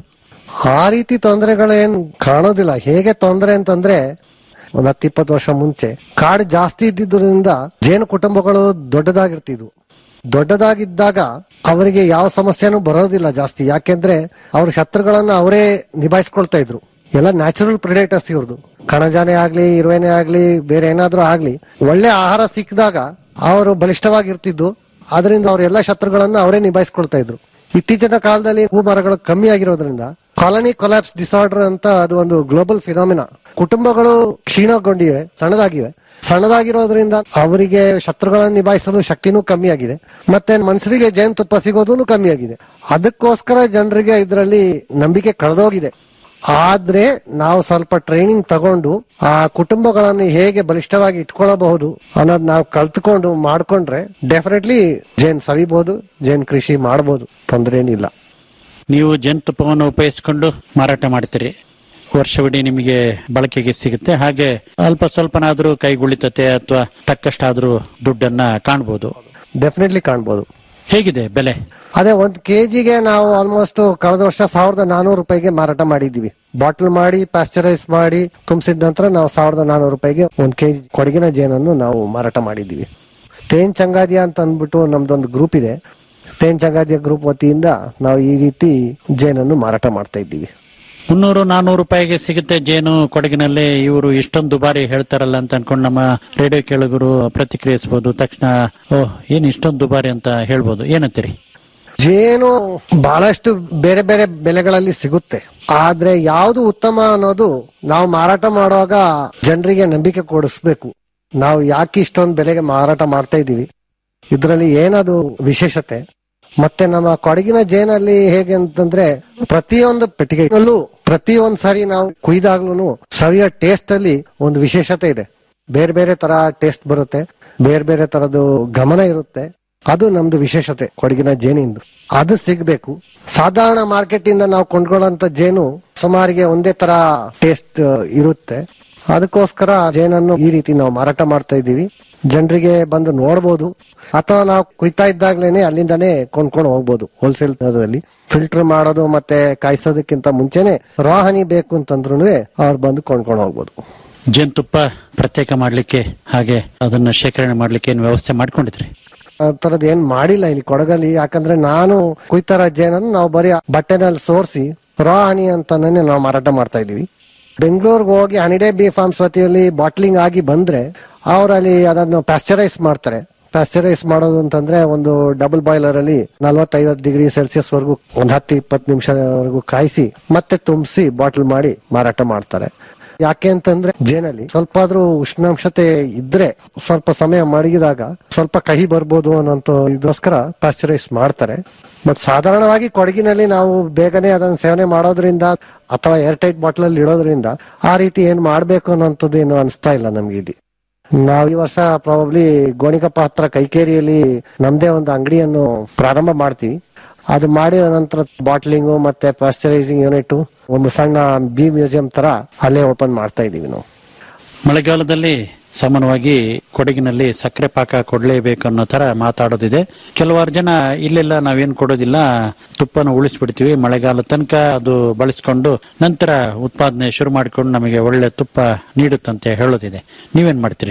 ಆ ರೀತಿ ತೊಂದರೆಗಳೇನ್ ಕಾಣೋದಿಲ್ಲ ಹೇಗೆ ತೊಂದರೆ ಅಂತಂದ್ರೆ ಒಂದ್ ಹತ್ತು ಇಪ್ಪತ್ತು ವರ್ಷ ಮುಂಚೆ ಕಾಡು ಜಾಸ್ತಿ ಇದ್ದಿದ್ದರಿಂದ ಜೇನು ಕುಟುಂಬಗಳು ದೊಡ್ಡದಾಗಿರ್ತಿದ್ವು ದೊಡ್ಡದಾಗಿದ್ದಾಗ ಅವರಿಗೆ ಯಾವ ಸಮಸ್ಯೆನೂ ಬರೋದಿಲ್ಲ ಜಾಸ್ತಿ ಯಾಕೆಂದ್ರೆ ಅವ್ರ ಶತ್ರುಗಳನ್ನ ಅವರೇ ನಿಭಾಯಿಸ್ಕೊಳ್ತಾ ಇದ್ರು ಎಲ್ಲ ನ್ಯಾಚುರಲ್ ಪ್ರಿಡೇಟರ್ಸ್ ಇವ್ರದ್ದು ಕಣಜಾನೆ ಆಗ್ಲಿ ಇರುವೆನೆ ಆಗ್ಲಿ ಬೇರೆ ಏನಾದ್ರೂ ಆಗ್ಲಿ ಒಳ್ಳೆ ಆಹಾರ ಸಿಕ್ಕಿದಾಗ ಅವರು ಬಲಿಷ್ಠವಾಗಿರ್ತಿದ್ದು ಅದರಿಂದ ಅವ್ರ ಎಲ್ಲ ಶತ್ರುಗಳನ್ನ ಅವರೇ ನಿಭಾಯಿಸ್ಕೊಳ್ತಾ ಇದ್ರು ಇತ್ತೀಚಿನ ಕಾಲದಲ್ಲಿ ಹೂ ಮರಗಳು ಕಮ್ಮಿ ಆಗಿರೋದ್ರಿಂದ ಕಾಲನಿ ಕೊಲಾಪ್ಸ್ ಡಿಸಾರ್ಡರ್ ಅಂತ ಅದು ಒಂದು ಗ್ಲೋಬಲ್ ಫಿನಾಮಿನಾ ಕುಟುಂಬಗಳು ಕ್ಷೀಣಗೊಂಡಿವೆ ಸಣ್ಣದಾಗಿವೆ ಸಣ್ಣದಾಗಿರೋದ್ರಿಂದ ಅವರಿಗೆ ಶತ್ರುಗಳನ್ನು ನಿಭಾಯಿಸಲು ಶಕ್ತಿನೂ ಕಮ್ಮಿ ಆಗಿದೆ ಮತ್ತೆ ಮನುಷ್ಯರಿಗೆ ಜೇನುತುಪ್ಪ ಸಿಗೋದೂ ಕಮ್ಮಿ ಆಗಿದೆ ಅದಕ್ಕೋಸ್ಕರ ಜನರಿಗೆ ಇದರಲ್ಲಿ ನಂಬಿಕೆ ಕಳೆದೋಗಿದೆ ಆದ್ರೆ ನಾವು ಸ್ವಲ್ಪ ಟ್ರೈನಿಂಗ್ ತಗೊಂಡು ಆ ಕುಟುಂಬಗಳನ್ನು ಹೇಗೆ ಬಲಿಷ್ಠವಾಗಿ ಇಟ್ಕೊಳ್ಳಬಹುದು ಅನ್ನೋದು ನಾವು ಕಲ್ತ್ಕೊಂಡು ಮಾಡ್ಕೊಂಡ್ರೆ ಡೆಫಿನೆಟ್ಲಿ ಜೇನ್ ಸವಿಬಹುದು ಜೇನ್ ಕೃಷಿ ಮಾಡಬಹುದು ತೊಂದರೆ ಏನಿಲ್ಲ ನೀವು ಜೇನುತುಪ್ಪವನ್ನು ಉಪಯೋಗಿಸಿಕೊಂಡು ಮಾರಾಟ ಮಾಡ್ತೀರಿ ವರ್ಷವಿಡೀ ನಿಮಗೆ ಬಳಕೆಗೆ ಸಿಗುತ್ತೆ ಹಾಗೆ ಅಲ್ಪ ಸ್ವಲ್ಪನಾದ್ರೂ ಕೈಗುಳಿತತೆ ಅಥವಾ ತಕ್ಕಷ್ಟಾದ್ರೂ ದುಡ್ಡನ್ನ ಕಾಣಬಹುದು ಡೆಫಿನೆಟ್ಲಿ ಕಾಣ್ಬೋದು ಹೇಗಿದೆ ಬೆಲೆ ಅದೇ ಒಂದ್ ಕೆಜಿಗೆ ನಾವು ಆಲ್ಮೋಸ್ಟ್ ಕಳೆದ ವರ್ಷ ಸಾವಿರದ ನಾನೂರು ರೂಪಾಯಿಗೆ ಮಾರಾಟ ಮಾಡಿದೀವಿ ಬಾಟಲ್ ಮಾಡಿ ಪ್ಯಾಸ್ಚರೈಸ್ ಮಾಡಿ ತುಂಬಿಸಿದ ನಂತರ ನಾವು ಸಾವಿರದ ನಾನೂರು ರೂಪಾಯಿಗೆ ಒಂದ್ ಕೆಜಿ ಕೊಡಗಿನ ಜೇನನ್ನು ನಾವು ಮಾರಾಟ ಮಾಡಿದೀವಿ ತೇನ್ ಚಂಗಾದಿಯ ಅಂತ ಅಂದ್ಬಿಟ್ಟು ನಮ್ದೊಂದು ಗ್ರೂಪ್ ಇದೆ ತೇನ್ ಚಂಗಾದಿಯ ಗ್ರೂಪ್ ವತಿಯಿಂದ ನಾವು ಈ ರೀತಿ ಜೇನನ್ನು ಮಾರಾಟ ಮಾಡ್ತಾ ಇದ್ದೀವಿ ಮುನ್ನೂರು ನಾನೂರು ರೂಪಾಯಿಗೆ ಸಿಗುತ್ತೆ ಜೇನು ಕೊಡಗಿನಲ್ಲಿ ಇವರು ಇಷ್ಟೊಂದು ದುಬಾರಿ ಹೇಳ್ತಾರಲ್ಲ ಅಂತ ಅನ್ಕೊಂಡು ನಮ್ಮ ರೇಡಿಯೋ ಕೇಳುಗರು ಪ್ರತಿಕ್ರಿಯಿಸಬಹುದು ತಕ್ಷಣ ಓಹ್ ಏನ್ ಇಷ್ಟೊಂದು ದುಬಾರಿ ಅಂತ ಹೇಳ್ಬೋದು ಏನಂತೀರಿ ಜೇನು ಬಹಳಷ್ಟು ಬೇರೆ ಬೇರೆ ಬೆಲೆಗಳಲ್ಲಿ ಸಿಗುತ್ತೆ ಆದ್ರೆ ಯಾವುದು ಉತ್ತಮ ಅನ್ನೋದು ನಾವು ಮಾರಾಟ ಮಾಡುವಾಗ ಜನರಿಗೆ ನಂಬಿಕೆ ಕೊಡಿಸ್ಬೇಕು ನಾವು ಯಾಕೆ ಇಷ್ಟೊಂದು ಬೆಲೆಗೆ ಮಾರಾಟ ಮಾಡ್ತಾ ಇದೀವಿ ಇದರಲ್ಲಿ ಏನದು ವಿಶೇಷತೆ ಮತ್ತೆ ನಮ್ಮ ಕೊಡಗಿನ ಜೇನಲ್ಲಿ ಹೇಗೆ ಅಂತಂದ್ರೆ ಪ್ರತಿಯೊಂದು ಪೆಟ್ಟಿಗೆಯಲ್ಲೂ ಪ್ರತಿಯೊಂದ್ ಸಾರಿ ನಾವು ಕುಯ್ದಾಗ್ಲೂ ಸವಿಯ ಟೇಸ್ಟ್ ಅಲ್ಲಿ ಒಂದು ವಿಶೇಷತೆ ಇದೆ ಬೇರೆ ಬೇರೆ ತರ ಟೇಸ್ಟ್ ಬರುತ್ತೆ ಬೇರೆ ಬೇರೆ ತರದ್ದು ಗಮನ ಇರುತ್ತೆ ಅದು ನಮ್ದು ವಿಶೇಷತೆ ಕೊಡಗಿನ ಜೇನಿಂದು ಅದು ಸಿಗ್ಬೇಕು ಸಾಧಾರಣ ಮಾರ್ಕೆಟ್ ಇಂದ ನಾವು ಕೊಂಡ್ಕೊಳ್ಳೋಂತ ಜೇನು ಸುಮಾರಿಗೆ ಒಂದೇ ತರ ಟೇಸ್ಟ್ ಇರುತ್ತೆ ಅದಕ್ಕೋಸ್ಕರ ಜೇನನ್ನು ಈ ರೀತಿ ನಾವು ಮಾರಾಟ ಮಾಡ್ತಾ ಇದ್ದೀವಿ ಜನರಿಗೆ ಬಂದು ನೋಡ್ಬೋದು ಅಥವಾ ನಾವು ಕುಯ್ತಾ ಇದ್ದಾಗ್ಲೇನೆ ಅಲ್ಲಿಂದಾನೇ ಕೊಂಡ್ಕೊಂಡು ಹೋಗ್ಬೋದು ಹೋಲ್ಸೇಲ್ ದರದಲ್ಲಿ ಫಿಲ್ಟರ್ ಮಾಡೋದು ಮತ್ತೆ ಕಾಯಿಸೋದಕ್ಕಿಂತ ಮುಂಚೆನೆ ರಾಹನಿ ಬೇಕು ಅಂತಂದ್ರೂ ಅವ್ರು ಬಂದು ಕೊಂಡ್ಕೊಂಡು ಹೋಗ್ಬೋದು ಜೇನುತುಪ್ಪ ಪ್ರತ್ಯೇಕ ಮಾಡ್ಲಿಕ್ಕೆ ಹಾಗೆ ಅದನ್ನ ಶೇಖರಣೆ ಮಾಡ್ಲಿಕ್ಕೆ ಏನು ವ್ಯವಸ್ಥೆ ಮಾಡ್ಕೊಂಡಿದ್ರಿ ಆ ತರದ್ ಏನ್ ಮಾಡಿಲ್ಲ ಇಲ್ಲಿ ಕೊಡಗಲ್ಲಿ ಯಾಕಂದ್ರೆ ನಾನು ಕುಯ್ತಾರ ಜೇನನ್ನು ನಾವು ಬರೀ ಬಟ್ಟೆನಲ್ಲಿ ಸೋರಿಸಿ ರಾ ಹನಿ ಅಂತಾನೆ ನಾವು ಮಾರಾಟ ಮಾಡ್ತಾ ಇದೀವಿ ಬೆಂಗಳೂರಿಗೆ ಹೋಗಿ ಹನಿಡೇ ಬಿ ಫಾರ್ಮ್ಸ್ ವತಿಯಲ್ಲಿ ಬಾಟ್ಲಿಂಗ್ ಆಗಿ ಬಂದ್ರೆ ಅವರಲ್ಲಿ ಅದನ್ನು ಪ್ಯಾಸ್ಚರೈಸ್ ಮಾಡ್ತಾರೆ ಪ್ಯಾಸ್ಚರೈಸ್ ಮಾಡೋದು ಅಂತಂದ್ರೆ ಒಂದು ಡಬಲ್ ಬಾಯ್ಲರ್ ಅಲ್ಲಿ ನಲ್ವತ್ತೈವತ್ತು ಡಿಗ್ರಿ ಸೆಲ್ಸಿಯಸ್ ವರೆಗೂ ಒಂದ್ ಹತ್ತು ಇಪ್ಪತ್ತು ನಿಮಿಷವರೆಗೂ ಕಾಯಿಸಿ ಮತ್ತೆ ತುಂಬಿಸಿ ಬಾಟಲ್ ಮಾಡಿ ಮಾರಾಟ ಮಾಡ್ತಾರೆ ಯಾಕೆ ಅಂತಂದ್ರೆ ಜೇನಲ್ಲಿ ಸ್ವಲ್ಪ ಆದ್ರೂ ಉಷ್ಣಾಂಶತೆ ಇದ್ರೆ ಸ್ವಲ್ಪ ಸಮಯ ಮಡಗಿದಾಗ ಸ್ವಲ್ಪ ಕಹಿ ಬರ್ಬೋದು ಅನ್ನೋಂತ ಇದಕ್ಕೋಸ್ಕರ ಪ್ಯಾಸ್ಚರೈಸ್ ಮಾಡ್ತಾರೆ ಬಟ್ ಸಾಧಾರಣವಾಗಿ ಕೊಡಗಿನಲ್ಲಿ ನಾವು ಬೇಗನೆ ಅದನ್ನ ಸೇವನೆ ಮಾಡೋದ್ರಿಂದ ಅಥವಾ ಏರ್ ಟೈಟ್ ಬಾಟಲ್ ಅಲ್ಲಿ ಇಡೋದ್ರಿಂದ ಆ ರೀತಿ ಏನ್ ಮಾಡ್ಬೇಕು ಅನ್ನೋಂಥದ್ದು ಏನು ಅನಿಸ್ತಾ ಇಲ್ಲ ನಮ್ಗೆ ಇಲ್ಲಿ ನಾವು ಈ ವರ್ಷ ಪ್ರಾಬಬ್ಲಿ ಗೋಣಿಕಪ್ಪ ಹತ್ರ ಕೈಕೇರಿಯಲ್ಲಿ ನಮ್ದೇ ಒಂದು ಅಂಗಡಿಯನ್ನು ಪ್ರಾರಂಭ ಮಾಡ್ತೀವಿ ಅದು ಮಾಡಿದ ನಂತರ ಬಾಟ್ಲಿಂಗು ಮತ್ತೆ ಪಾಶ್ಚರೈಸಿಂಗ್ ಯೂನಿಟ್ ಒಂದು ಸಣ್ಣ ಬಿ ಮ್ಯೂಸಿಯಂ ತರ ಅಲ್ಲೇ ಓಪನ್ ಮಾಡ್ತಾ ಇದೀವಿ ನಾವು ಮಳೆಗಾಲದಲ್ಲಿ ಸಾಮಾನ್ಯವಾಗಿ ಕೊಡಗಿನಲ್ಲಿ ಸಕ್ಕರೆ ಪಾಕ ಕೊಡ್ಲೇಬೇಕು ಅನ್ನೋ ತರ ಮಾತಾಡೋದಿದೆ ಕೆಲವಾರು ಜನ ಇಲ್ಲೆಲ್ಲ ನಾವೇನ್ ಕೊಡೋದಿಲ್ಲ ತುಪ್ಪನ ಉಳಿಸ್ಬಿಡ್ತೀವಿ ಮಳೆಗಾಲ ತನಕ ಅದು ಬಳಸ್ಕೊಂಡು ನಂತರ ಉತ್ಪಾದನೆ ಶುರು ಮಾಡಿಕೊಂಡು ನಮಗೆ ಒಳ್ಳೆ ತುಪ್ಪ ನೀಡುತ್ತಂತೆ ಹೇಳೋದಿದೆ ನೀವೇನ್ ಮಾಡ್ತೀರಿ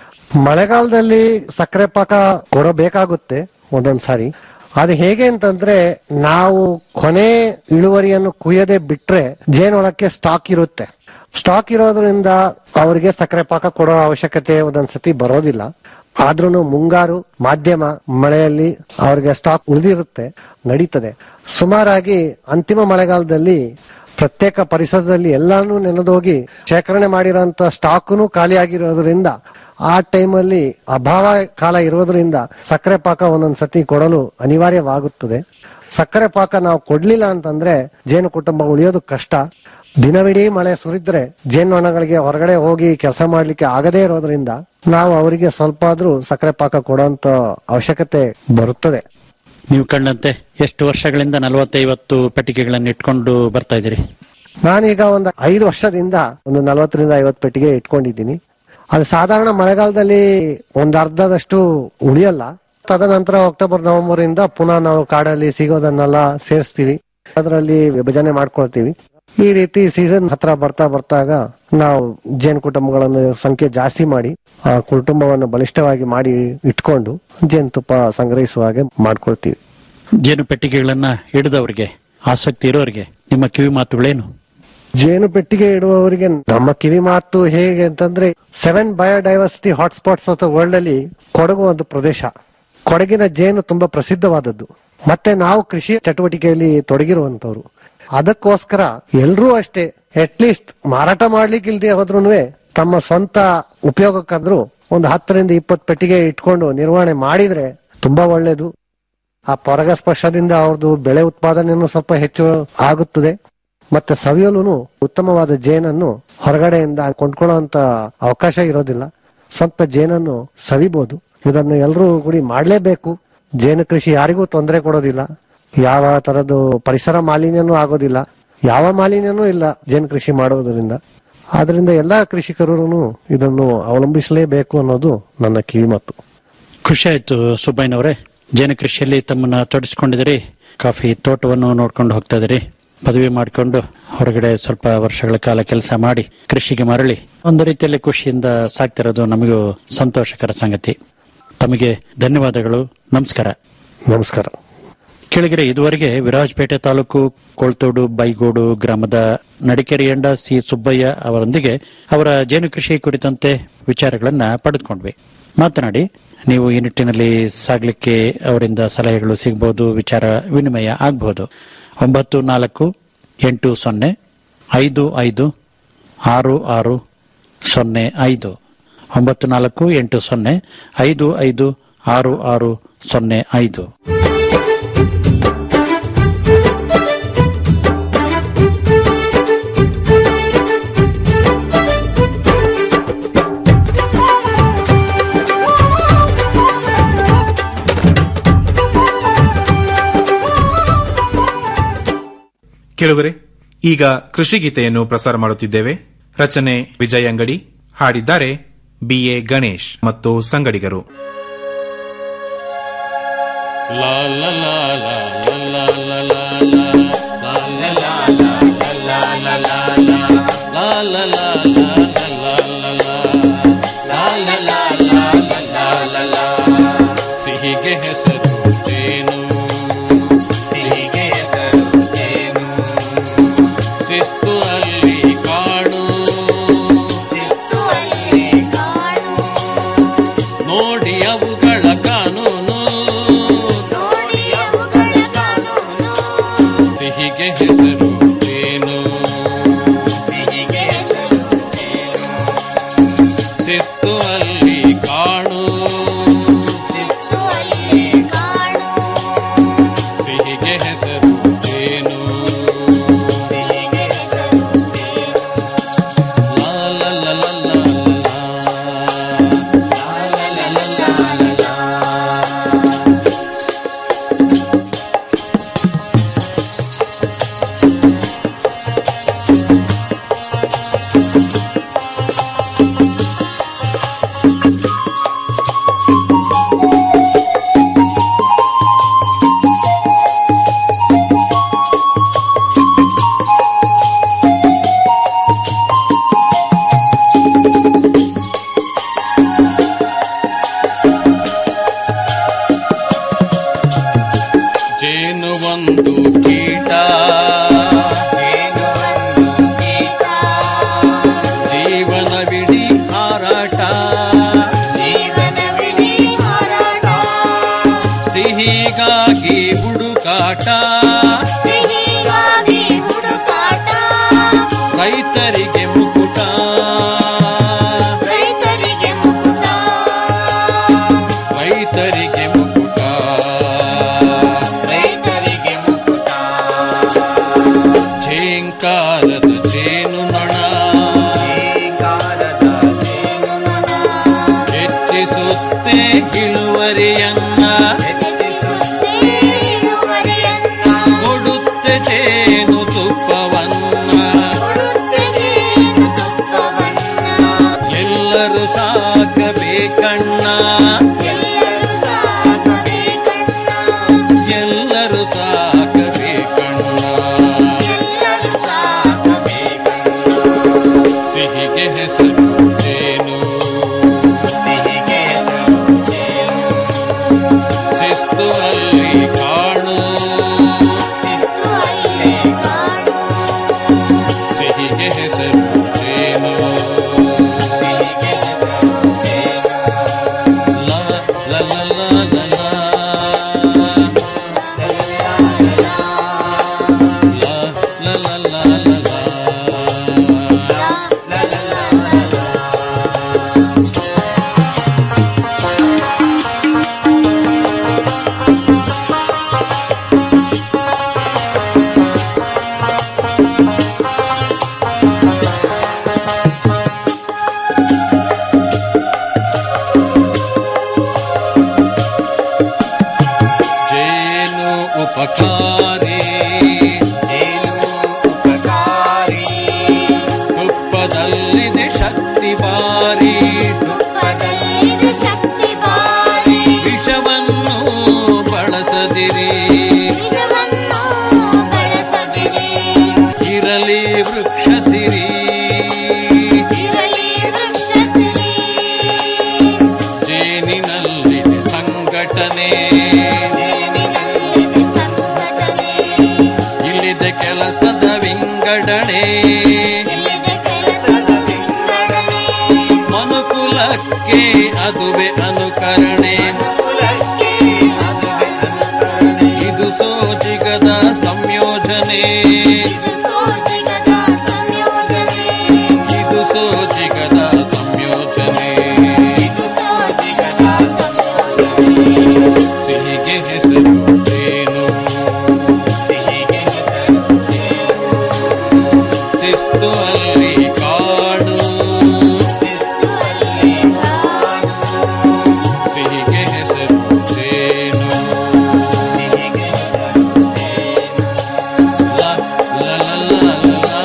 ಮಳೆಗಾಲದಲ್ಲಿ ಸಕ್ಕರೆ ಪಾಕ ಕೊಡಬೇಕಾಗುತ್ತೆ ಒಂದೊಂದ್ ಸಾರಿ ಅದು ಹೇಗೆ ಅಂತಂದ್ರೆ ನಾವು ಕೊನೆ ಇಳುವರಿಯನ್ನು ಕುಯ್ಯದೆ ಬಿಟ್ರೆ ಜೇನೊಳಕ್ಕೆ ಸ್ಟಾಕ್ ಇರುತ್ತೆ ಸ್ಟಾಕ್ ಇರೋದ್ರಿಂದ ಅವರಿಗೆ ಸಕ್ಕರೆ ಪಾಕ ಕೊಡೋ ಅವಶ್ಯಕತೆ ಒಂದೊಂದ್ಸತಿ ಬರೋದಿಲ್ಲ ಆದ್ರೂ ಮುಂಗಾರು ಮಾಧ್ಯಮ ಮಳೆಯಲ್ಲಿ ಅವ್ರಿಗೆ ಸ್ಟಾಕ್ ಉಳಿದಿರುತ್ತೆ ನಡೀತದೆ ಸುಮಾರಾಗಿ ಅಂತಿಮ ಮಳೆಗಾಲದಲ್ಲಿ ಪ್ರತ್ಯೇಕ ಪರಿಸರದಲ್ಲಿ ಎಲ್ಲಾನು ನೆನೆದೋಗಿ ಶೇಖರಣೆ ಮಾಡಿರೋಂತ ಸ್ಟಾಕ್ನು ಖಾಲಿ ಆಗಿರೋದ್ರಿಂದ ಆ ಟೈಮಲ್ಲಿ ಅಭಾವ ಕಾಲ ಇರೋದ್ರಿಂದ ಸಕ್ಕರೆ ಪಾಕ ಒಂದೊಂದ್ ಸತಿ ಕೊಡಲು ಅನಿವಾರ್ಯವಾಗುತ್ತದೆ ಸಕ್ಕರೆ ಪಾಕ ನಾವು ಕೊಡ್ಲಿಲ್ಲ ಅಂತಂದ್ರೆ ಜೇನು ಕುಟುಂಬ ಉಳಿಯೋದು ಕಷ್ಟ ದಿನವಿಡೀ ಮಳೆ ಸುರಿದ್ರೆ ಜೇನ್ನೊಣಗಳಿಗೆ ಹೊರಗಡೆ ಹೋಗಿ ಕೆಲಸ ಮಾಡ್ಲಿಕ್ಕೆ ಆಗದೇ ಇರೋದ್ರಿಂದ ನಾವು ಅವರಿಗೆ ಸ್ವಲ್ಪ ಆದ್ರೂ ಸಕ್ಕರೆ ಪಾಕ ಕೊಡುವಂತ ಅವಶ್ಯಕತೆ ಬರುತ್ತದೆ ನೀವು ಕಂಡಂತೆ ಎಷ್ಟು ವರ್ಷಗಳಿಂದ ನಲವತ್ತೈವತ್ತು ಪೆಟ್ಟಿಗೆಗಳನ್ನು ಇಟ್ಕೊಂಡು ಬರ್ತಾ ಇದ್ದೀರಿ ನಾನೀಗ ಒಂದು ಐದು ವರ್ಷದಿಂದ ಒಂದು ನಲವತ್ತರಿಂದ ಐವತ್ತು ಪೆಟ್ಟಿಗೆ ಇಟ್ಕೊಂಡಿದ್ದೀನಿ ಅದು ಸಾಧಾರಣ ಮಳೆಗಾಲದಲ್ಲಿ ಒಂದು ಅರ್ಧದಷ್ಟು ಉಳಿಯಲ್ಲ ತದನಂತರ ಅಕ್ಟೋಬರ್ ನವೆಂಬರ್ ಇಂದ ಪುನಃ ನಾವು ಕಾಡಲ್ಲಿ ಸಿಗೋದನ್ನೆಲ್ಲ ಸೇರಿಸ್ತೀವಿ ಅದರಲ್ಲಿ ವಿಭಜನೆ ಮಾಡ್ಕೊಳ್ತೀವಿ ಈ ರೀತಿ ಸೀಸನ್ ಹತ್ರ ಬರ್ತಾ ಬರ್ತಾಗ ನಾವು ಜೇನು ಕುಟುಂಬಗಳನ್ನು ಸಂಖ್ಯೆ ಜಾಸ್ತಿ ಮಾಡಿ ಆ ಕುಟುಂಬವನ್ನು ಬಲಿಷ್ಠವಾಗಿ ಮಾಡಿ ಇಟ್ಕೊಂಡು ಜೇನುತುಪ್ಪ ಸಂಗ್ರಹಿಸುವ ಹಾಗೆ ಮಾಡ್ಕೊಳ್ತೀವಿ ಜೇನು ಪೆಟ್ಟಿಗೆಗಳನ್ನ ಹಿಡಿದವರಿಗೆ ಆಸಕ್ತಿ ಇರೋರಿಗೆ ನಿಮ್ಮ ಕಿವಿ ಮಾತುಗಳೇನು ಜೇನು ಪೆಟ್ಟಿಗೆ ಇಡುವವರಿಗೆ ನಮ್ಮ ಕಿವಿ ಮಾತು ಹೇಗೆ ಅಂತಂದ್ರೆ seven biodiversity hotspots of the world ಅಲ್ಲಿ ಕೊಡಗು ಒಂದು ಪ್ರದೇಶ ಕೊಡಗಿನ ಜೇನು ತುಂಬಾ ಪ್ರಸಿದ್ಧವಾದದ್ದು ಮತ್ತೆ ನಾವು ಕೃಷಿ ಚಟುವಟಿಕೆಯಲ್ಲಿ ತೊಡಗಿರುವಂತವ್ರು ಅದಕ್ಕೋಸ್ಕರ ಎಲ್ರೂ ಅಷ್ಟೇ ಅಟ್ಲೀಸ್ಟ್ ಮಾರಾಟ ಮಾಡ್ಲಿಕ್ಕೆ ಇಲ್ದೆ ಹೋದ್ರೂ ತಮ್ಮ ಸ್ವಂತ ಉಪಯೋಗಕ್ಕಾದ್ರೂ ಒಂದು ಹತ್ತರಿಂದ ಇಪ್ಪತ್ತು ಪೆಟ್ಟಿಗೆ ಇಟ್ಕೊಂಡು ನಿರ್ವಹಣೆ ಮಾಡಿದ್ರೆ ತುಂಬಾ ಒಳ್ಳೇದು ಆ ಪರಾಗಸ್ಪರ್ಶದಿಂದ ಅವ್ರದ್ದು ಬೆಳೆ ಉತ್ಪಾದನೆಯನ್ನು ಸ್ವಲ್ಪ ಹೆಚ್ಚು ಆಗುತ್ತದೆ ಮತ್ತೆ ಸವಿಯಲು ಉತ್ತಮವಾದ ಜೇನನ್ನು ಹೊರಗಡೆಯಿಂದ ಕೊಂಡ್ಕೊಳ್ಳುವಂತ ಅವಕಾಶ ಇರೋದಿಲ್ಲ ಸ್ವಂತ ಜೇನನ್ನು ಸವಿಬಹುದು ಇದನ್ನು ಎಲ್ಲರೂ ಕೂಡಿ ಮಾಡಲೇಬೇಕು ಜೇನು ಕೃಷಿ ಯಾರಿಗೂ ತೊಂದರೆ ಕೊಡೋದಿಲ್ಲ ಯಾವ ತರದ್ದು ಪರಿಸರ ಮಾಲಿನ್ಯನೂ ಆಗೋದಿಲ್ಲ ಯಾವ ಮಾಲಿನ್ಯನೂ ಇಲ್ಲ ಜೇನು ಕೃಷಿ ಮಾಡುವುದರಿಂದ ಆದ್ರಿಂದ ಎಲ್ಲಾ ಕೃಷಿಕರು ಇದನ್ನು ಅವಲಂಬಿಸಲೇಬೇಕು ಅನ್ನೋದು ನನ್ನ ಕಿವಿಮಾತು ಖುಷಿ ಆಯ್ತು ಸುಬ್ಬಯ್ಯನವರೇ ಜೇನು ಕೃಷಿಯಲ್ಲಿ ತಮ್ಮನ್ನ ತೊಡಗಿಸಿಕೊಂಡಿದ್ದೀರಿ ಕಾಫಿ ತೋಟವನ್ನು ನೋಡ್ಕೊಂಡು ಹೋಗ್ತಾ ಇದ್ದೀರಿ ಪದವಿ ಮಾಡಿಕೊಂಡು ಹೊರಗಡೆ ಸ್ವಲ್ಪ ವರ್ಷಗಳ ಕಾಲ ಕೆಲಸ ಮಾಡಿ ಕೃಷಿಗೆ ಮರಳಿ ಒಂದು ರೀತಿಯಲ್ಲಿ ಖುಷಿಯಿಂದ ಸಾಕ್ತಿರೋದು ನಮಗೂ ಸಂತೋಷಕರ ಸಂಗತಿ ತಮಗೆ ಧನ್ಯವಾದಗಳು ನಮಸ್ಕಾರ ನಮಸ್ಕಾರ ಕೆಳಗೆರೆ ಇದುವರೆಗೆ ವಿರಾಜಪೇಟೆ ತಾಲೂಕು ಕೊಳ್ತೋಡು ಬೈಗೋಡು ಗ್ರಾಮದ ನಡಿಕೆರೆಯಂಡ ಸಿ ಸುಬ್ಬಯ್ಯ ಅವರೊಂದಿಗೆ ಅವರ ಜೇನು ಕೃಷಿ ಕುರಿತಂತೆ ವಿಚಾರಗಳನ್ನ ಪಡೆದುಕೊಂಡ್ವಿ ಮಾತನಾಡಿ ನೀವು ಈ ನಿಟ್ಟಿನಲ್ಲಿ ಸಾಗ್ಲಿಕ್ಕೆ ಅವರಿಂದ ಸಲಹೆಗಳು ಸಿಗಬಹುದು ವಿಚಾರ ವಿನಿಮಯ ಆಗಬಹುದು ಒಂಬತ್ತು ನಾಲ್ಕು ಎಂಟು ಸೊನ್ನೆ ಐದು ಐದು ಆರು ಆರು ಸೊನ್ನೆ ಐದು ಒಂಬತ್ತು ನಾಲ್ಕು ಎಂಟು ಸೊನ್ನೆ ಐದು ಐದು ಆರು ಆರು ಸೊನ್ನೆ ಐದು ಕೆಲವರೇ ಈಗ ಕೃಷಿ ಗೀತೆಯನ್ನು ಪ್ರಸಾರ ಮಾಡುತ್ತಿದ್ದೇವೆ ರಚನೆ ವಿಜಯ್ ಅಂಗಡಿ ಹಾಡಿದ್ದಾರೆ ಬಿಎ ಗಣೇಶ್ ಮತ್ತು ಸಂಗಡಿಗರು La la la la la la la la la la la la la la la la la la ಸಿಹಿಗೆ ಹೆಸರು ಜೇನು ಸಿಹಿಗೆ ಹೆಸರು ಜೇನು ಶಿಸ್ತು ಅಲ್ಲಿ ಕಾಡು ಶಿಸ್ತು ಅಲ್ಲಿ ಕಾಡು ನೋಡಿ ಅವುಗಳ ಕಾನೂನು ನೋಡಿ ಅವುಗಳ ಕಾನೂನು ಸಿಹಿಗೆ ಹೆಸರು ಜೇನು ಸಿಹಿಗೆ ಹೆಸರು ಜೇನು ಶಿಸ್ತು ಅಲ್ಲಿ ಕಾಣು ಶಿಸ್ತು ಅಲ್ಲಿ ಕಾಣು ಸಿಹಿಗೆ ಹೆಸರು ಜೇನು ಸಿಹಿಗೆ ಹೆಸರು ಜೇನು ಲಾ ಲಾ ಲಾ ಲಾ ಲಾ ಲಾ ಲಾ ಲಾ ಲಾ ಲಾ ಜೇನು ಒಂದು ಕೀಟ ಜೇನು ಒಂದು ಕೀಟ ಜೀವನವಿಡೀ ಹಾರಾಟ ಜೀವನವಿಡೀ ಹಾರಾಟ ಸಿಹಿಗಾಗಿ ಹುಡುಕಾಟ ಸಿಹಿಗಾಗಿ ಹುಡುಕಾಟ ರೈತರಿಗೆ ಮುಕುಟ ರೈತರಿಗೆ ಮುಕುಟ ರೈತರಿಗೆ ಮುಕುಟ ರೈತರಿಗೆ ಮುಕುಟ ಝೇಂಕಾರದ ಜೇನು ಇಳುವರಿಯನ್ನ ಹೆಚ್ಚಿಸುತ್ತೆ ಇಳುವರಿಯನ್ನ ಕೊಡುತ್ತೆ ಜೇನು ತುಪ್ಪವನ್ನ ಕೊಡುತ್ತೆ ಜೇನು ತುಪ್ಪವನ್ನ ಎಲ್ಲರೂ ಸಾಕಬೇಕಣ್ಣ ಎಲ್ಲರೂ ಸಾಕಬೇಕಣ್ಣ ಎಲ್ಲರೂ ಸಾಕಬೇಕಣ್ಣ ಎಲ್ಲರೂ ಸಾಕಬೇಕಣ್ಣ ಸಿಹಿಗೆ ಹೆಸರು ಜೇನು ಸಿಹಿಗೆ ಹೆಸರು ಜೇನು ಶಿಸ್ತು ಅಲ್ಲಿ ಕಾಣು ಶಿಸ್ತು ಅಲ್ಲೇ ಕಾಣು ಸಿಹಿಗೆ ಹೆಸರು ಜೇನು ಸಿಹಿಗೆ ಹೆಸರು ಜೇನು ಲ ಲ ಲ ಲ ಲ ಲ. ಲ ಲ ಲ ಲ ಲ ಲ. ಜೇನು ಉಪಕಾರಿ ಜೇನು ಉಪಕಾರಿ ತುಪ್ಪದಲ್ಲಿದೆ ಶಕ್ತಿ ಬಾರಿ ತುಪ್ಪದಲ್ಲಿದೆ ಶಕ್ತಿ ಬಾರಿ ವಿಷವನ್ನು ಬಳಸದಿರಿ ವಿಷವನ್ನು ಬಳಸದಿರಿ ಇರಲಿ ವೃಕ್ಷ ಸಿರಿ ಇರಲಿ ವೃಕ್ಷ ಸಿರಿ ಜೇನಿನಲ್ಲಿದೆ ಸಂಘಟನೆ ಜೇನಿನಲ್ಲಿದೆ ಸಂಘಟನೆ ಇಲ್ಲಿದೆ ಕೆಲಸದ ವಿಂಗಡಣೆ ಇಲ್ಲಿದೆ ಕೆಲಸದ ವಿಂಗಡಣೆ ಮನುಕುಲಕ್ಕೆ ಅದುವೆ ಅನುಕರಣೆ ಕುಲಕ್ಕೆ ಅದುವೆ ಅನುಕರಣೆ ಇದು ಸೋಜಿಗದ ಸಂಯೋಜನೆ ಇದು ಸೋಜಿಗದ ಸಂಯೋಜನೆ ಇದು ಸೋಜಿಗದ ಸಂಯೋಜನೆ ಇದು ಸೋಜಿಗದ ಸಂಯೋಜನೆ ಸಿಹಿಗೆ ಹೆಸರು ಜೇನು ಸಿಹಿಗೆ ಹೆಸರು ಜೇನು ಶಿಸ್ತು ಅಲ್ಲಿ ಕಾಡು ಶಿಸ್ತು ಅಲ್ಲೇ ಕಾಣು ಸಿಹಿಗೆ ಹೆಸರು ಜೇನು ಸಿಹಿಗೆ ಹೆಸರು ಜೇನು ಲ ಲ ಲ ಲ ಲ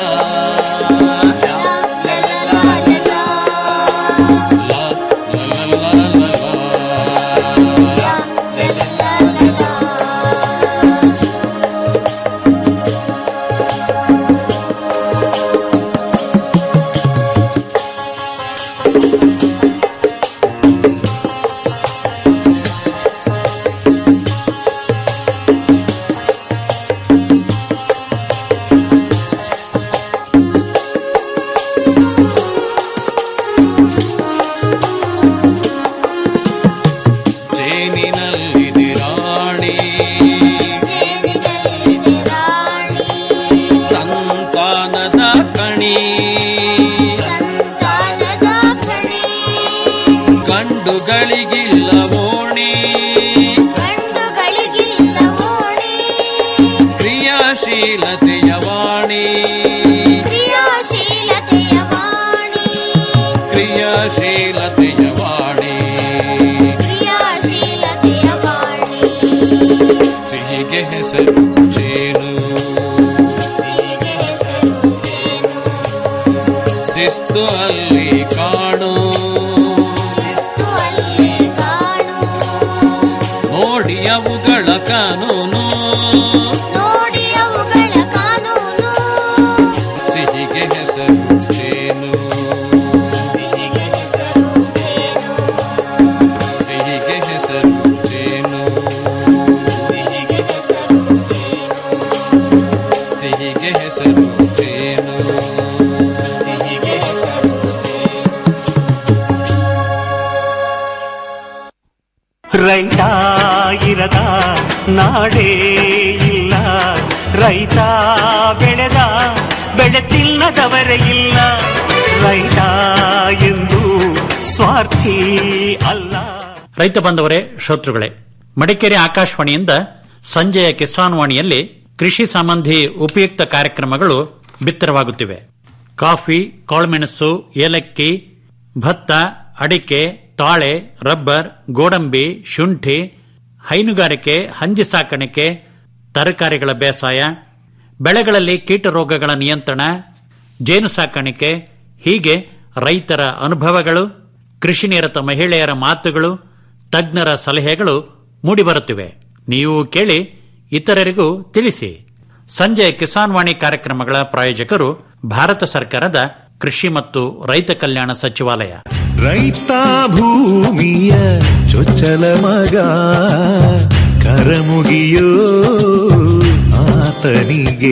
ಜೇನಿನಲ್ಲಿದೆ ರಾಣಿ ಸಂತಾನದ ಕಣಿ ಗಂಡುಗಳಿಗಿಲ್ಲ ಓಣಿ ಕ್ರಿಯಾಶೀಲತೆಯ ವಾಣಿ ಕ್ರಿಯಾಶೀಲತೆಯ ವಾಣಿ ಸಿಹಿಗೆ ಹೆಸರು ಜೇನು ಶಿಸ್ತು ಅಲ್ಲಿ ಕಾಣು ನೋಡಿ ಅವುಗಳ ಕಾನೂನು ನೋಡಿ ಅವುಗಳ ಕಾನೂನು ಸಿಹಿಗೆ ಹೆಸರು ಜೇನು ಸಿಹಿಗೆ ಹೆಸರು ಜೇನು ಸಿಹಿಗೆ ಹೆಸರು ಜೇನು ಸಿಹಿಗೆ ಹೆಸರು ಜೇನು ಸಿಹಿಗೆ ಹೆಸರು ಜೇನು ಸಿಹಿಗೆ ಹೆಸರು ಜೇನು ರೈತ ಇರದ ನಾಡೇ ಇಲ್ಲ ರೈತ ಬೆಳೆದ ಬೆಳೆ ತಿನ್ನದವರೇ ಇಲ್ಲ ರೈತ ಎಂದು ಸ್ವಾರ್ಥಿ ಅಲ್ಲ ರೈತ ಬಂದವರೇ ಶ್ರೋತೃಗಳೇ ಮಡಿಕೇರಿ ಆಕಾಶವಾಣಿಯಿಂದ ಸಂಜೆಯ ಕಿಸಾನ್ ವಾಣಿಯಲ್ಲಿ ಕೃಷಿ ಸಂಬಂಧಿ ಉಪಯುಕ್ತ ಕಾರ್ಯಕ್ರಮಗಳು ಬಿತ್ತರವಾಗುತ್ತಿವೆ ಕಾಫಿ ಕಾಳುಮೆಣಸು ಏಲಕ್ಕಿ ಭತ್ತ ಅಡಿಕೆ ತಾಳೆ ರಬ್ಬರ್ ಗೋಡಂಬಿ ಶುಂಠಿ ಹೈನುಗಾರಿಕೆ ಹಂದಿ ಸಾಕಾಣಿಕೆ ತರಕಾರಿಗಳ ಬೇಸಾಯ ಬೆಳೆಗಳಲ್ಲಿ ಕೀಟ ರೋಗಗಳ ನಿಯಂತ್ರಣ ಜೇನು ಸಾಕಾಣಿಕೆ ಹೀಗೆ ರೈತರ ಅನುಭವಗಳು ಕೃಷಿ ನಿರತ ಮಹಿಳೆಯರ ಮಾತುಗಳು ತಜ್ಞರ ಸಲಹೆಗಳು ಮೂಡಿಬರುತ್ತಿವೆ ನೀವು ಕೇಳಿ ಇತರರಿಗೂ ತಿಳಿಸಿ ಸಂಜೆ ಕಿಸಾನ್ ವಾಣಿ ಕಾರ್ಯಕ್ರಮಗಳ ಪ್ರಾಯೋಜಕರು ಭಾರತ ಸರ್ಕಾರದ ಕೃಷಿ ಮತ್ತು ರೈತ ಕಲ್ಯಾಣ ಸಚಿವಾಲಯ ರೈತ ಭೂಮಿಯ ಚೊಚ್ಚಲ ಮಗ ಕರಮುಗಿಯೋ ಆತನಿಗೆ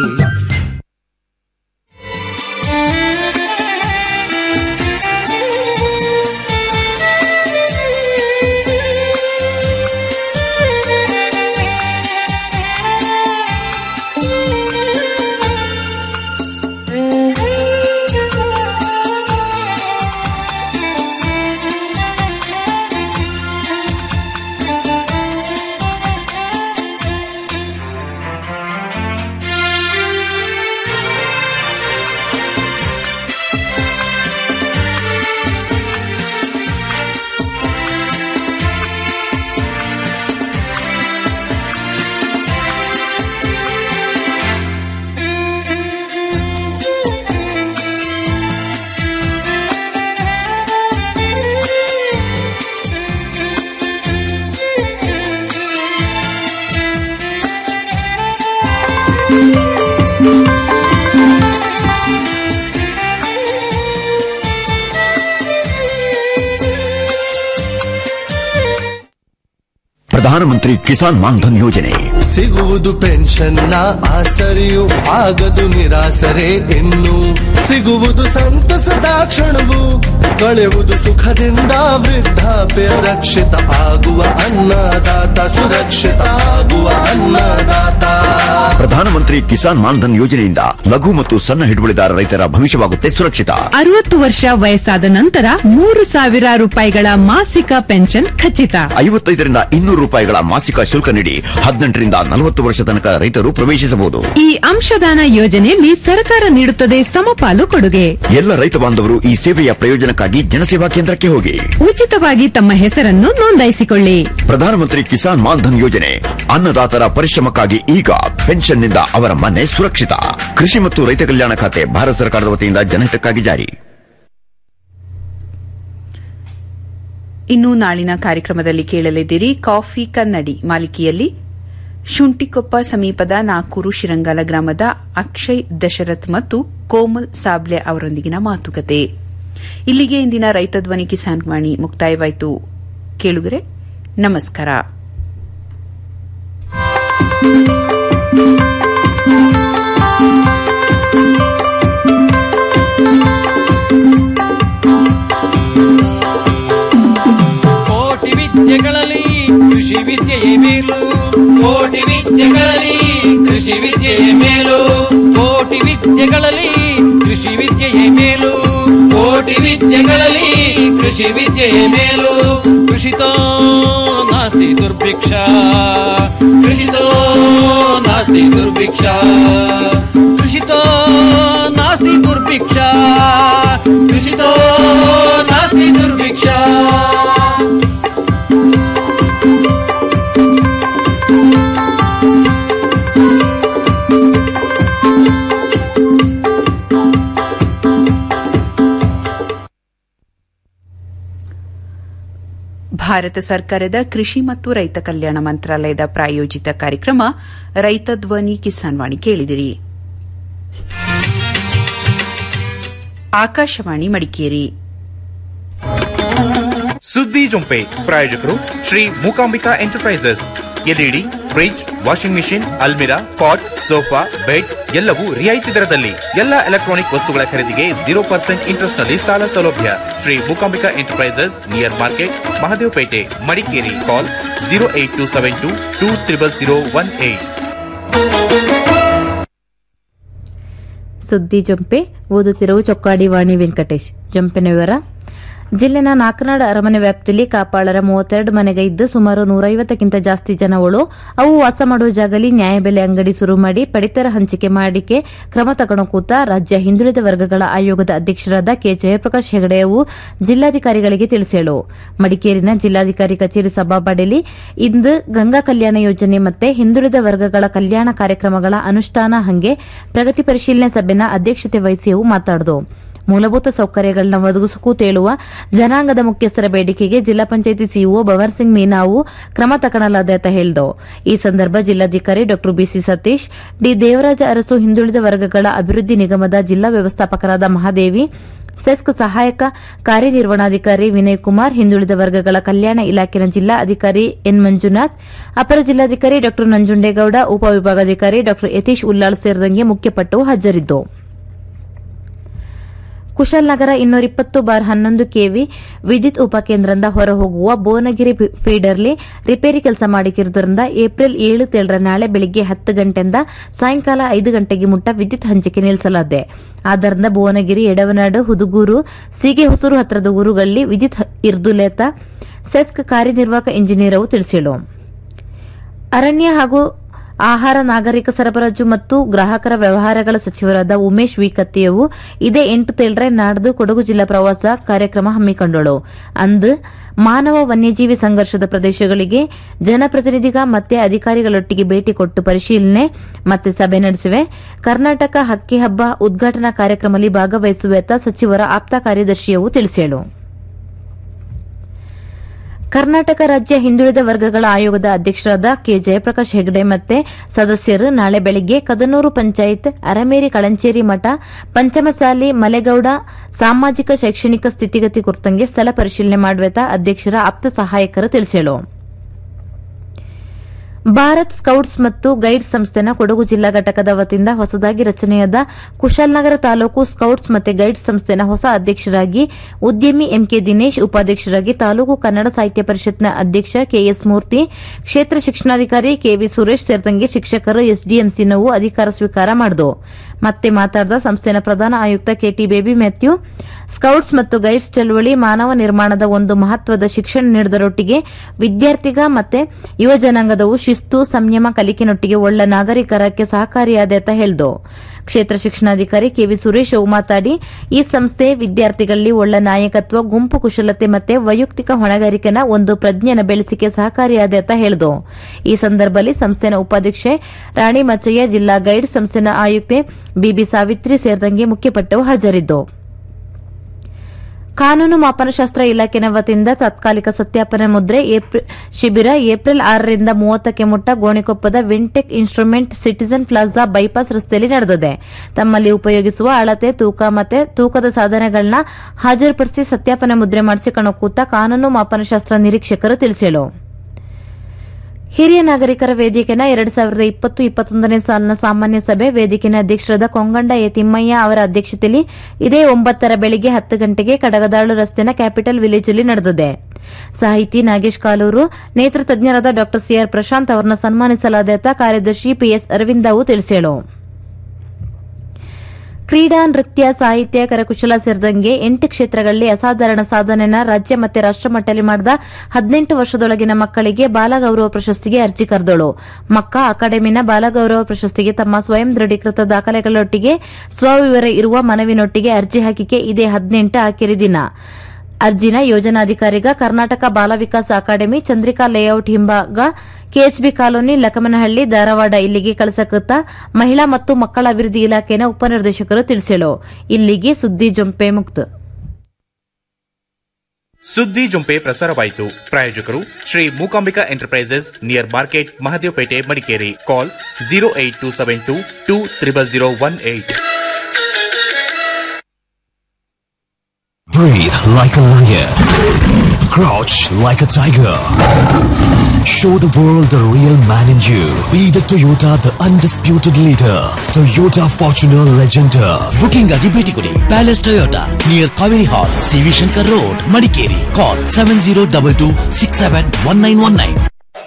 ಪ್ರಧಾನಮಂತ್ರಿ ಕಿಸಾನ್ ಮಾನ್ಧನ್ ಯೋಜನೆ ಸಿಗುವುದು ಪೆನ್ಷನ್ನ ಆಸರೆಯು ಆಗದು ನಿರಾಸರೆ ಇನ್ನು ಸಿಗುವುದು ಸಂತಸದ ಕ್ಷಣವು ಕಳೆಯುವುದು ಸುಖದಿಂದ ವೃದ್ಧಾಪ್ಯ ರಕ್ಷಿತ ಆಗುವ ಅನ್ನದಾತ ಸುರಕ್ಷಿತ ಆಗುವ ಅನ್ನದಾತ ಪ್ರಧಾನಮಂತ್ರಿ ಕಿಸಾನ್ ಮಾನ್ಧನ್ ಯೋಜನೆಯಿಂದ ಲಘು ಮತ್ತು ಸಣ್ಣ ಹಿಡುವಳಿದಾರ ರೈತರ ಭವಿಷ್ಯವಾಗುತ್ತೆ ಸುರಕ್ಷಿತ ಅರವತ್ತು ವರ್ಷ ವಯಸ್ಸಾದ ನಂತರ ಮೂರು ಸಾವಿರ ರೂಪಾಯಿಗಳ ಮಾಸಿಕ ಪೆನ್ಷನ್ ಖಚಿತ ಐವತ್ತೈದರಿಂದ ಇನ್ನೂರು ರೂಪಾಯಿಗಳ ಮಾಸಿಕ ಶುಲ್ಕ ನೀಡಿ ಹದಿನೆಂಟರಿಂದ ನಲವತ್ತು ವರ್ಷ ತನಕ ರೈತರು ಪ್ರವೇಶಿಸಬಹುದು ಈ ಅಂಶದಾನ ಯೋಜನೆಯಲ್ಲಿ ಸರ್ಕಾರ ನೀಡುತ್ತದೆ ಸಮಪಾಲು ಕೊಡುಗೆ ಎಲ್ಲ ರೈತ ಬಾಂಧವರು ಈ ಸೇವೆಯ ಪ್ರಯೋಜನಕ್ಕಾಗಿ ಜನಸೇವಾ ಕೇಂದ್ರಕ್ಕೆ ಹೋಗಿ ಉಚಿತವಾಗಿ ತಮ್ಮ ಹೆಸರನ್ನು ನೋಂದಾಯಿಸಿಕೊಳ್ಳಿ ಪ್ರಧಾನಮಂತ್ರಿ ಕಿಸಾನ್ ಮಾನ್ಧನ್ ಯೋಜನೆ ಅನ್ನದಾತರ ಪರಿಶ್ರಮಕ್ಕಾಗಿ ಈಗ ಪೆನ್ಷನ್ನಿಂದ ಅವರ ಮನೆ ಸುರಕ್ಷಿತ ಕೃಷಿ ಮತ್ತು ರೈತ ಕಲ್ಯಾಣ ಖಾತೆ ಭಾರತ ಸರ್ಕಾರದ ವತಿಯಿಂದ ಜನಹಿತಕ್ಕಾಗಿ ಜಾರಿ ಇನ್ನು ನಾಳಿನ ಕಾರ್ಯಕ್ರಮದಲ್ಲಿ ಕೇಳಲಿದ್ದೀರಿ ಕಾಫಿ ಕನ್ನಡಿ ಮಾಲಿಕೆಯಲ್ಲಿ ಶುಂಟಿಕೊಪ್ಪ ಸಮೀಪದ ನಾಕೂರು ಶಿರಂಗಾಲ ಗ್ರಾಮದ ಅಕ್ಷಯ್ ದಶರಥ್ ಮತ್ತು ಕೋಮಲ್ ಸಾಬ್ಲೆ ಅವರೊಂದಿಗಿನ ಮಾತುಕತೆ ಇಲ್ಲಿಗೆ ಇಂದಿನ ರೈತ ಧ್ವನಿ ಕಿಸಾನ್ ವಾಣಿ ಮುಕ್ತಾಯವಾಯಿತು ಕೇಳುಗರೆ ನಮಸ್ಕಾರ ಕೋಟಿ ವಿದ್ಯೆಗಳಲ್ಲಿ ಕೃಷಿ ವಿದ್ಯೆಯೇ ಮೇಲು ಕೋಟಿ ವಿದ್ಯೆಗಳಲ್ಲಿ ಕೃಷಿ ವಿದ್ಯೆಯೇ ಮೇಲು ಕೋಟಿ ವಿದ್ಯೆಗಳಲ್ಲಿ ಕೃಷಿ ವಿದ್ಯೆಯೇ ಮೇಲು ಕೋಟಿ ವಿದ್ಯೆಗಳಲ್ಲಿ ಕೃಷಿ ವಿದ್ಯೆಯೇ ಮೇಲು ಕೃಷಿತೋ ನಾಸ್ತಿ ದುರ್ಭಿಕ್ಷ ಕೃಷಿತೋ ನಾಸ್ತಿ ದುರ್ಭಿಕ್ಷ ಕೃಷಿತೋ ನಾಸ್ತಿ ದುರ್ಭಿಕ್ಷ ಕೃಷಿತೋ ನಾಸ್ತಿ ದುರ್ಭಿಕ್ಷ ಭಾರತ ಸರ್ಕಾರದ ಕೃಷಿ ಮತ್ತು ರೈತ ಕಲ್ಯಾಣ ಮಂತ್ರಾಲಯದ ಪ್ರಾಯೋಜಿತ ಕಾರ್ಯಕ್ರಮ ರೈತ ಧ್ವನಿ ಕಿಸಾನ್ ವಾಣಿ ಕೇಳಿದಿರಿ ಆಕಾಶವಾಣಿ ಮಡಿಕೇರಿ ಸುದ್ದಿ ಜೊಂಪೆ ಪ್ರಾಯೋಜಕರು Shri Mookambika enterprises LED fridge washing machine ಅಲ್ಮಿರಾ ಪಾಟ್ ಸೋಫಾ ಬೆಡ್ ಎಲ್ಲವೂ ರಿಯಾಯಿತಿ ದರದಲ್ಲಿ ಎಲ್ಲ ಎಲೆಕ್ಟ್ರಾನಿಕ್ ವಸ್ತುಗಳ ಖರೀದಿಗೆ ಜೀರೋ ಪರ್ಸೆಂಟ್ ಇಂಟ್ರೆಸ್ಟ್ ನಲ್ಲಿ ಸಾಲ ಸೌಲಭ್ಯ Shri Mookambika enterprises near market Mahadevapete Madikeri call zero eight two seven two two triple zero one eight ಸುದ್ದಿ ಜಂಪೆ ಓದುತ್ತಿರುವ ಚೊಕ್ಕಾಡಿ ವಾಣಿ ವೆಂಕಟೇಶ್ ಜಂಪಿನ ವಿವರ ಜಿಲ್ಲೆನ ನಾಕನಾಡ ಅರಮನೆ ವ್ಯಾಪ್ತಿಯಲ್ಲಿ ಕಾಪಾಳರ ಮೂವತ್ತೆರಡು ಮನೆಗೆ ಇದ್ದು ಸುಮಾರು ನೂರೈವತ್ತಕ್ಕಿಂತ ಜಾಸ್ತಿ ಜನಗಳು ಅವು ವಾಸ ಮಾಡುವ ಜಾಗದಲ್ಲಿ ನ್ಯಾಯಬೆಲೆ ಅಂಗಡಿ ಶುರು ಮಾಡಿ ಪಡಿತರ ಹಂಚಿಕೆ ಮಾಡಿಕೆ ಕ್ರಮ ತಗೊಂಡು ಕೂತ ರಾಜ್ಯ ಹಿಂದುಳಿದ ವರ್ಗಗಳ ಆಯೋಗದ ಅಧ್ಯಕ್ಷರಾದ ಕೆ ಜಯಪ್ರಕಾಶ್ ಹೆಗಡೆ ಅವು ಜಿಲ್ಲಾಧಿಕಾರಿಗಳಿಗೆ ತಿಳಿಸೇಳು ಮಡಿಕೇರಿನ ಜಿಲ್ಲಾಧಿಕಾರಿ ಕಚೇರಿ ಸಭಾಪಡಿಯಲ್ಲಿ ಇಂದು ಗಂಗಾ ಕಲ್ಯಾಣ ಯೋಜನೆ ಮತ್ತೆ ಹಿಂದುಳಿದ ವರ್ಗಗಳ ಕಲ್ಯಾಣ ಕಾರ್ಯಕ್ರಮಗಳ ಅನುಷ್ಠಾನ ಹಂಗೆ ಪ್ರಗತಿ ಪರಿಶೀಲನೆ ಸಭೆನ ಅಧ್ಯಕ್ಷತೆ ವಹಿಸಿ ಅವು ಮಾತಾಡಿದು ಮೂಲಭೂತ ಸೌಕರ್ಯಗಳನ್ನ ಒದಗಿಸಕ್ಕೂ ತೇಳುವ ಜನಾಂಗದ ಮುಖ್ಯಸ್ಥರ ಬೇಡಿಕೆಗೆ ಜಿಲ್ಲಾ ಪಂಚಾಯಿತಿ ಸಿಇಒ ಭವರ್ ಸಿಂಗ್ ಮೀನಾವು ಕ್ರಮ ತಗೊಳ್ಳಲಾದೆ ಅಂತ ಹೇಳಿದು ಈ ಸಂದರ್ಭ ಜಿಲ್ಲಾಧಿಕಾರಿ ಡಾ ಬಿಸಿ ಸತೀಶ್ ಡಿ ದೇವರಾಜ ಅರಸು ಹಿಂದುಳಿದ ವರ್ಗಗಳ ಅಭಿವೃದ್ಧಿ ನಿಗಮದ ಜಿಲ್ಲಾ ವ್ಯವಸ್ಥಾಪಕರಾದ ಮಹಾದೇವಿ ಸೆಸ್ಕ್ ಸಹಾಯಕ ಕಾರ್ಯನಿರ್ವಹಣಾಧಿಕಾರಿ ವಿನಯ್ ಕುಮಾರ್ ಹಿಂದುಳಿದ ವರ್ಗಗಳ ಕಲ್ಯಾಣ ಇಲಾಖೆನ ಜಿಲ್ಲಾ ಅಧಿಕಾರಿ ಎನ್ ಮಂಜುನಾಥ್ ಅಪರ ಜಿಲ್ಲಾಧಿಕಾರಿ ಡಾ ನಂಜುಂಡೇಗೌಡ ಉಪವಿಭಾಗಾಧಿಕಾರಿ ಡಾ ಯತೀಶ್ ಉಲ್ಲಾಳ್ ಸೇರಿದಂಗೆ ಮುಖ್ಯಪಟ್ಟು ಹಾಜರಿದ್ದು ಕುಶಲ್ನಗರ ಇನ್ನೂರ ಇಪ್ಪತ್ತು ಬಾರ್ ಹನ್ನೊಂದು ಕೆವಿ ವಿದ್ಯುತ್ ಉಪಕೇಂದ್ರದಿಂದ ಹೊರಹೋಗುವ ಭುವನಗಿರಿ ಫಿ- ಫೀಡರ್ಲಿ ರಿಪೇರಿ ಕೆಲಸ ಮಾಡಿಕಿರುವುದರಿಂದ ಏಪ್ರಿಲ್ ಏಳು ತೇಳರ ನಾಳೆ ಬೆಳಿಗ್ಗೆ ಹತ್ತು ಗಂಟೆಯಿಂದ ಸಾಯಂಕಾಲ ಐದು ಗಂಟೆಗೆ ಮುಟ್ಟ ವಿದ್ಯುತ್ ಹಂಚಿಕೆ ನಿಲ್ಲಿಸಲಾಗಿದೆ ಆದ್ದರಿಂದ ಭುವನಗಿರಿ ಎಡವನಾಡು ಹುದುಗೂರು ಸೀಗೆ ಹೊಸೂರು ಹತ್ತಿರದ ಊರುಗಳಲ್ಲಿ ವಿದ್ಯುತ್ ಹ- ಇರ್ದುಲೇತ ಸೆಸ್ಕ್ ಕಾರ್ಯನಿರ್ವಾಹಕ ಇಂಜಿನಿಯರ್ ಅವು ತಿಳಿಸಿಳು ಅರಣ್ಯ ಹಾಗೂ ಆಹಾರ ನಾಗರಿಕ ಸರಬರಾಜು ಮತ್ತು ಗ್ರಾಹಕರ ವ್ಯವಹಾರಗಳ ಸಚಿವರಾದ ಉಮೇಶ್ ವಿ ಕತ್ತಿಯವು ಇದೇ ಎಂಟು ತೇಳ್ರೆ ನಾಡ್ದು ಕೊಡಗು ಜಿಲ್ಲಾ ಪ್ರವಾಸ ಕಾರ್ಯಕ್ರಮ ಹಮ್ಮಿಕೊಂಡಳು ಅಂದು ಮಾನವ ವನ್ಯಜೀವಿ ಸಂಘರ್ಷದ ಪ್ರದೇಶಗಳಿಗೆ ಜನಪ್ರತಿನಿಧಿಗ ಮತ್ತೆ ಅಧಿಕಾರಿಗಳೊಟ್ಟಿಗೆ ಭೇಟಿ ಕೊಟ್ಟು ಪರಿಶೀಲನೆ ಮತ್ತೆ ಸಭೆ ನಡೆಸಿವೆ ಕರ್ನಾಟಕ ಹಕ್ಕಿ ಹಬ್ಬ ಉದ್ಘಾಟನಾ ಕಾರ್ಯಕ್ರಮದಲ್ಲಿ ಭಾಗವಹಿಸುವೆ ಅಂತ ಸಚಿವರ ಆಪ್ತ ಕಾರ್ಯದರ್ಶಿಯವು ತಿಳಿಸಿದರು ಕರ್ನಾಟಕ ರಾಜ್ಯ ಹಿಂದುಳಿದ ವರ್ಗಗಳ ಆಯೋಗದ ಅಧ್ಯಕ್ಷರಾದ ಕೆ ಜಯಪ್ರಕಾಶ್ ಹೆಗಡೆ ಮತ್ತೆ ಸದಸ್ಯರು ನಾಳೆ ಬೆಳಗ್ಗೆ ಕದನೂರು ಪಂಚಾಯತ್ ಅರಮೇರಿ ಕಳಂಚೇರಿ ಮಠ ಪಂಚಮಸಾಲಿ ಮಲೆಗೌಡ ಸಾಮಾಜಿಕ ಶೈಕ್ಷಣಿಕ ಸ್ಥಿತಿಗತಿ ಕುರಿತಂಗೆ ಸ್ಥಳ ಪರಿಶೀಲನೆ ಮಾಡುವೆತ ಅಧ್ಯಕ್ಷರ ಆಪ್ತ ಸಹಾಯಕರು ತಿಳಿಸಿದರು ಭಾರತ್ ಸ್ಕೌಟ್ಸ್ ಮತ್ತು ಗೈಡ್ಸ್ ಸಂಸ್ಥೆನ ಕೊಡಗು ಜಿಲ್ಲಾ ಘಟಕದ ವತಿಯಿಂದ ಹೊಸದಾಗಿ ರಚನೆಯಾದ ಕುಶಾಲನಗರ ತಾಲೂಕು ಸ್ಕೌಟ್ಸ್ ಮತ್ತು ಗೈಡ್ಸ್ ಸಂಸ್ಥೆನ ಹೊಸ ಅಧ್ಯಕ್ಷರಾಗಿ ಉದ್ಯಮಿ ಎಂಕೆ ದಿನೇಶ್ ಉಪಾಧ್ಯಕ್ಷರಾಗಿ ತಾಲೂಕು ಕನ್ನಡ ಸಾಹಿತ್ಯ ಪರಿಷತ್ನ ಅಧ್ಯಕ್ಷ ಕೆಎಸ್ ಮೂರ್ತಿ ಕ್ಷೇತ್ರ ಶಿಕ್ಷಣಾಧಿಕಾರಿ ಕೆವಿ ಸುರೇಶ್ ಸೇರಿದಂಗೆ ಶಿಕ್ಷಕರು ಎಸ್ಡಿಎಂಸಿನವು ಅಧಿಕಾರ ಸ್ವೀಕಾರ ಮಾಡಿದು ಮತ್ತೆ ಮಾತಾಡಿದ ಸಂಸ್ಥೆನ ಪ್ರಧಾನ ಆಯುಕ್ತ ಕೆಟಿ ಬೇಬಿ ಮ್ಯಾಥ್ಯೂ ಸ್ಕೌಟ್ಸ್ ಮತ್ತು ಗೈಡ್ಸ್ ಚಳವಳಿ ಮಾನವ ನಿರ್ಮಾಣದ ಒಂದು ಮಹತ್ವದ ಶಿಕ್ಷಣ ನೀಡಿದರೊಟ್ಟಿಗೆ ವಿದ್ಯಾರ್ಥಿಗ ಮತ್ತೆ ಯುವ ಜನಾಂಗದವು ಶಿಸ್ತು ಸಂಯಮ ಕಲಿಕೆನೊಟ್ಟಿಗೆ ಒಳ್ಳ ನಾಗರಿಕರಕ್ಕೆ ಸಹಕಾರಿಯಾದೆ ಅಂತ ಹೇಳಿದು ಕ್ಷೇತ್ರ ಶಿಕ್ಷಣಾಧಿಕಾರಿ ಕೆವಿ ಸುರೇಶ್ ಅವು ಮಾತಾಡಿ ಈ ಸಂಸ್ಥೆ ವಿದ್ಯಾರ್ಥಿಗಳಲ್ಲಿ ಒಳ್ಳ ನಾಯಕತ್ವ ಗುಂಪು ಕುಶಲತೆ ಮತ್ತೆ ವೈಯಕ್ತಿಕ ಹೊಣೆಗಾರಿಕೆನ ಒಂದು ಪ್ರಜ್ಞೆನ ಬೆಳೆಸಿಕೆ ಸಹಕಾರಿಯಾದೆ ಅಂತ ಹೇಳಿದು ಈ ಸಂದರ್ಭದಲ್ಲಿ ಸಂಸ್ಥೆನ ಉಪಾಧ್ಯಕ್ಷೆ ರಾಣಿ ಮಚ್ಚಯ್ಯ ಜಿಲ್ಲಾ ಗೈಡ್ ಸಂಸ್ಥೆನ ಆಯುಕ್ತೆ ಬಿಬಿ ಸಾವಿತ್ರಿ ಸೇರಿದಂಗೆ ಮುಖ್ಯಪಟ್ಟವು ಹಾಜರಿದ್ದು ಕಾನೂನು ಮಾಪನಶಾಸ್ತ್ರ ಇಲಾಖೆನ ವತಿಯಿಂದ ತಾತ್ಕಾಲಿಕ ಸತ್ಯಾಪನ ಮುದ್ರೆ ಏಪ್ರಿ- ಶಿಬಿರ ಏಪ್ರಿಲ್ ಆರರಿಂದ ಮೂವತ್ತಕ್ಕೆ ಮುಟ್ಟ ಗೋಣಿಕೊಪ್ಪದ Vintech instrument citizen plaza bypass ರಸ್ತೆಯಲ್ಲಿ ನಡೆದಿದೆ ತಮ್ಮಲ್ಲಿ ಉಪಯೋಗಿಸುವ ಅಳತೆ ತೂಕ ಮತ್ತೆ ತೂಕದ ಸಾಧನಗಳನ್ನ ಹಾಜರುಪಡಿಸಿ ಸತ್ಯಾಪನ ಮುದ್ರೆ ಮಾಡಿಸಿಕೊಂಡು ಕೂತ ಕಾನೂನು ಮಾಪನಶಾಸ್ತ್ರ ನಿರೀಕ್ಷಕರು ತಿಳಿಸಿದರು ಹಿರಿಯ ನಾಗರಿಕರ ವೇದಿಕೆನ ಎರಡ್ ಸಾವಿರದ ಇಪ್ಪತ್ತು ಇಪ್ಪತ್ತೊಂದನೇ ಸಾಲಿನ ಸಾಮಾನ್ಯ ಸಭೆ ವೇದಿಕೆನ ಅಧ್ಯಕ್ಷರಾದ ಕೊಂಗಂಡ ಎ ತಿಮ್ಮಯ್ಯ ಅವರ ಅಧ್ಯಕ್ಷತೆಯಲ್ಲಿ ಇದೇ ಒಂಬತ್ತರ ಬೆಳಿಗ್ಗೆ ಹತ್ತು ಗಂಟೆಗೆ ಕಡಗದಾಳು ರಸ್ತೆನ ಕ್ಯಾಪಿಟಲ್ ವಿಲೇಜ್ ಅಲ್ಲಿ ನಡೆದಿದೆ ಸಾಹಿತಿ ನಾಗೇಶ್ ಕಾಲೂರು ನೇತ್ರ ತಜ್ಞರಾದ ಡಾ ಸಿಆರ್ ಪ್ರಶಾಂತ್ ಅವರನ್ನ ಸನ್ಮಾನಿಸಲಾದ ಅಂತ ಕಾರ್ಯದರ್ಶಿ ಪಿಎಸ್ ಅರವಿಂದವು ತಿಳಿಸಿದರು ಕ್ರೀಡಾ ನೃತ್ಯ ಸಾಹಿತ್ಯ ಕರಕುಶಲ ಸೇರಿದಂಗೆ ಎಂಟು ಕ್ಷೇತ್ರಗಳಲ್ಲಿ ಅಸಾಧಾರಣ ಸಾಧನೆನ ರಾಜ್ಯ ಮತ್ತು ರಾಷ್ಟಮಟ್ಟದಲ್ಲಿ ಮಾಡಿದ ಹದಿನೆಂಟು ವರ್ಷದೊಳಗಿನ ಮಕ್ಕಳಿಗೆ ಬಾಲಗೌರವ ಪ್ರಶಸ್ತಿಗೆ ಅರ್ಜಿ ಕರೆದಳು ಮಕ್ಕಾ ಅಕಾಡೆಮಿನ ಬಾಲಗೌರವ ಪ್ರಶಸ್ತಿಗೆ ತಮ್ಮ ಸ್ವಯಂ ದೃಢೀಕೃತ ದಾಖಲೆಗಳೊಟ್ಟಿಗೆ ಸ್ವವಿವರ ಇರುವ ಮನವಿನೊಟ್ಟಿಗೆ ಅರ್ಜಿ ಹಾಕಿಕೆ ಇದೇ ಹದಿನೆಂಟು ಆಖರಿ ದಿನ ಅರ್ಜಿನ ಯೋಜನಾಧಿಕಾರಿಗ ಕರ್ನಾಟಕ ಬಾಲ ವಿಕಾಸ ಅಕಾಡೆಮಿ ಚಂದ್ರಿಕಾ ಲೇಔಟ್ ಹಿಂಭಾಗ ಕೆಎಚ್ಬಿ ಕಾಲೋನಿ ಲಕಮನಹಳ್ಳಿ ಧಾರವಾಡ ಇಲ್ಲಿಗೆ ಕಳಿಸಕೃತ ಮಹಿಳಾ ಮತ್ತು ಮಕ್ಕಳ ಅಭಿವೃದ್ಧಿ ಇಲಾಖೆನ ಉಪನಿರ್ದೇಶಕರು ತಿಳಿಸಿದರು ಇಲ್ಲಿಗೆ ಸುದ್ದಿ ಜೊಂಪೆ ಮುಕ್ತ ಸುದ್ದಿ ಜುಂಪೆ ಪ್ರಸಾರವಾಯಿತು ಪ್ರಾಯೋಜಕರು Shri Mookambika enterprises near market Mahadevapete Madikeri call zero eight two seven two two triple zero one eight Breathe like a lion. Crouch like a tiger. Show the world the real man in you. Be the Toyota, the undisputed leader. Toyota Fortuner Legender. Booking ಆಗಿ ಭೇಟಿ ಕೊಡಿ palace Toyota near Kaveri ಹಾಲ್ C V Shankar road Madikeri ಕಾಲ್ seven zero double two six seven one nine one nine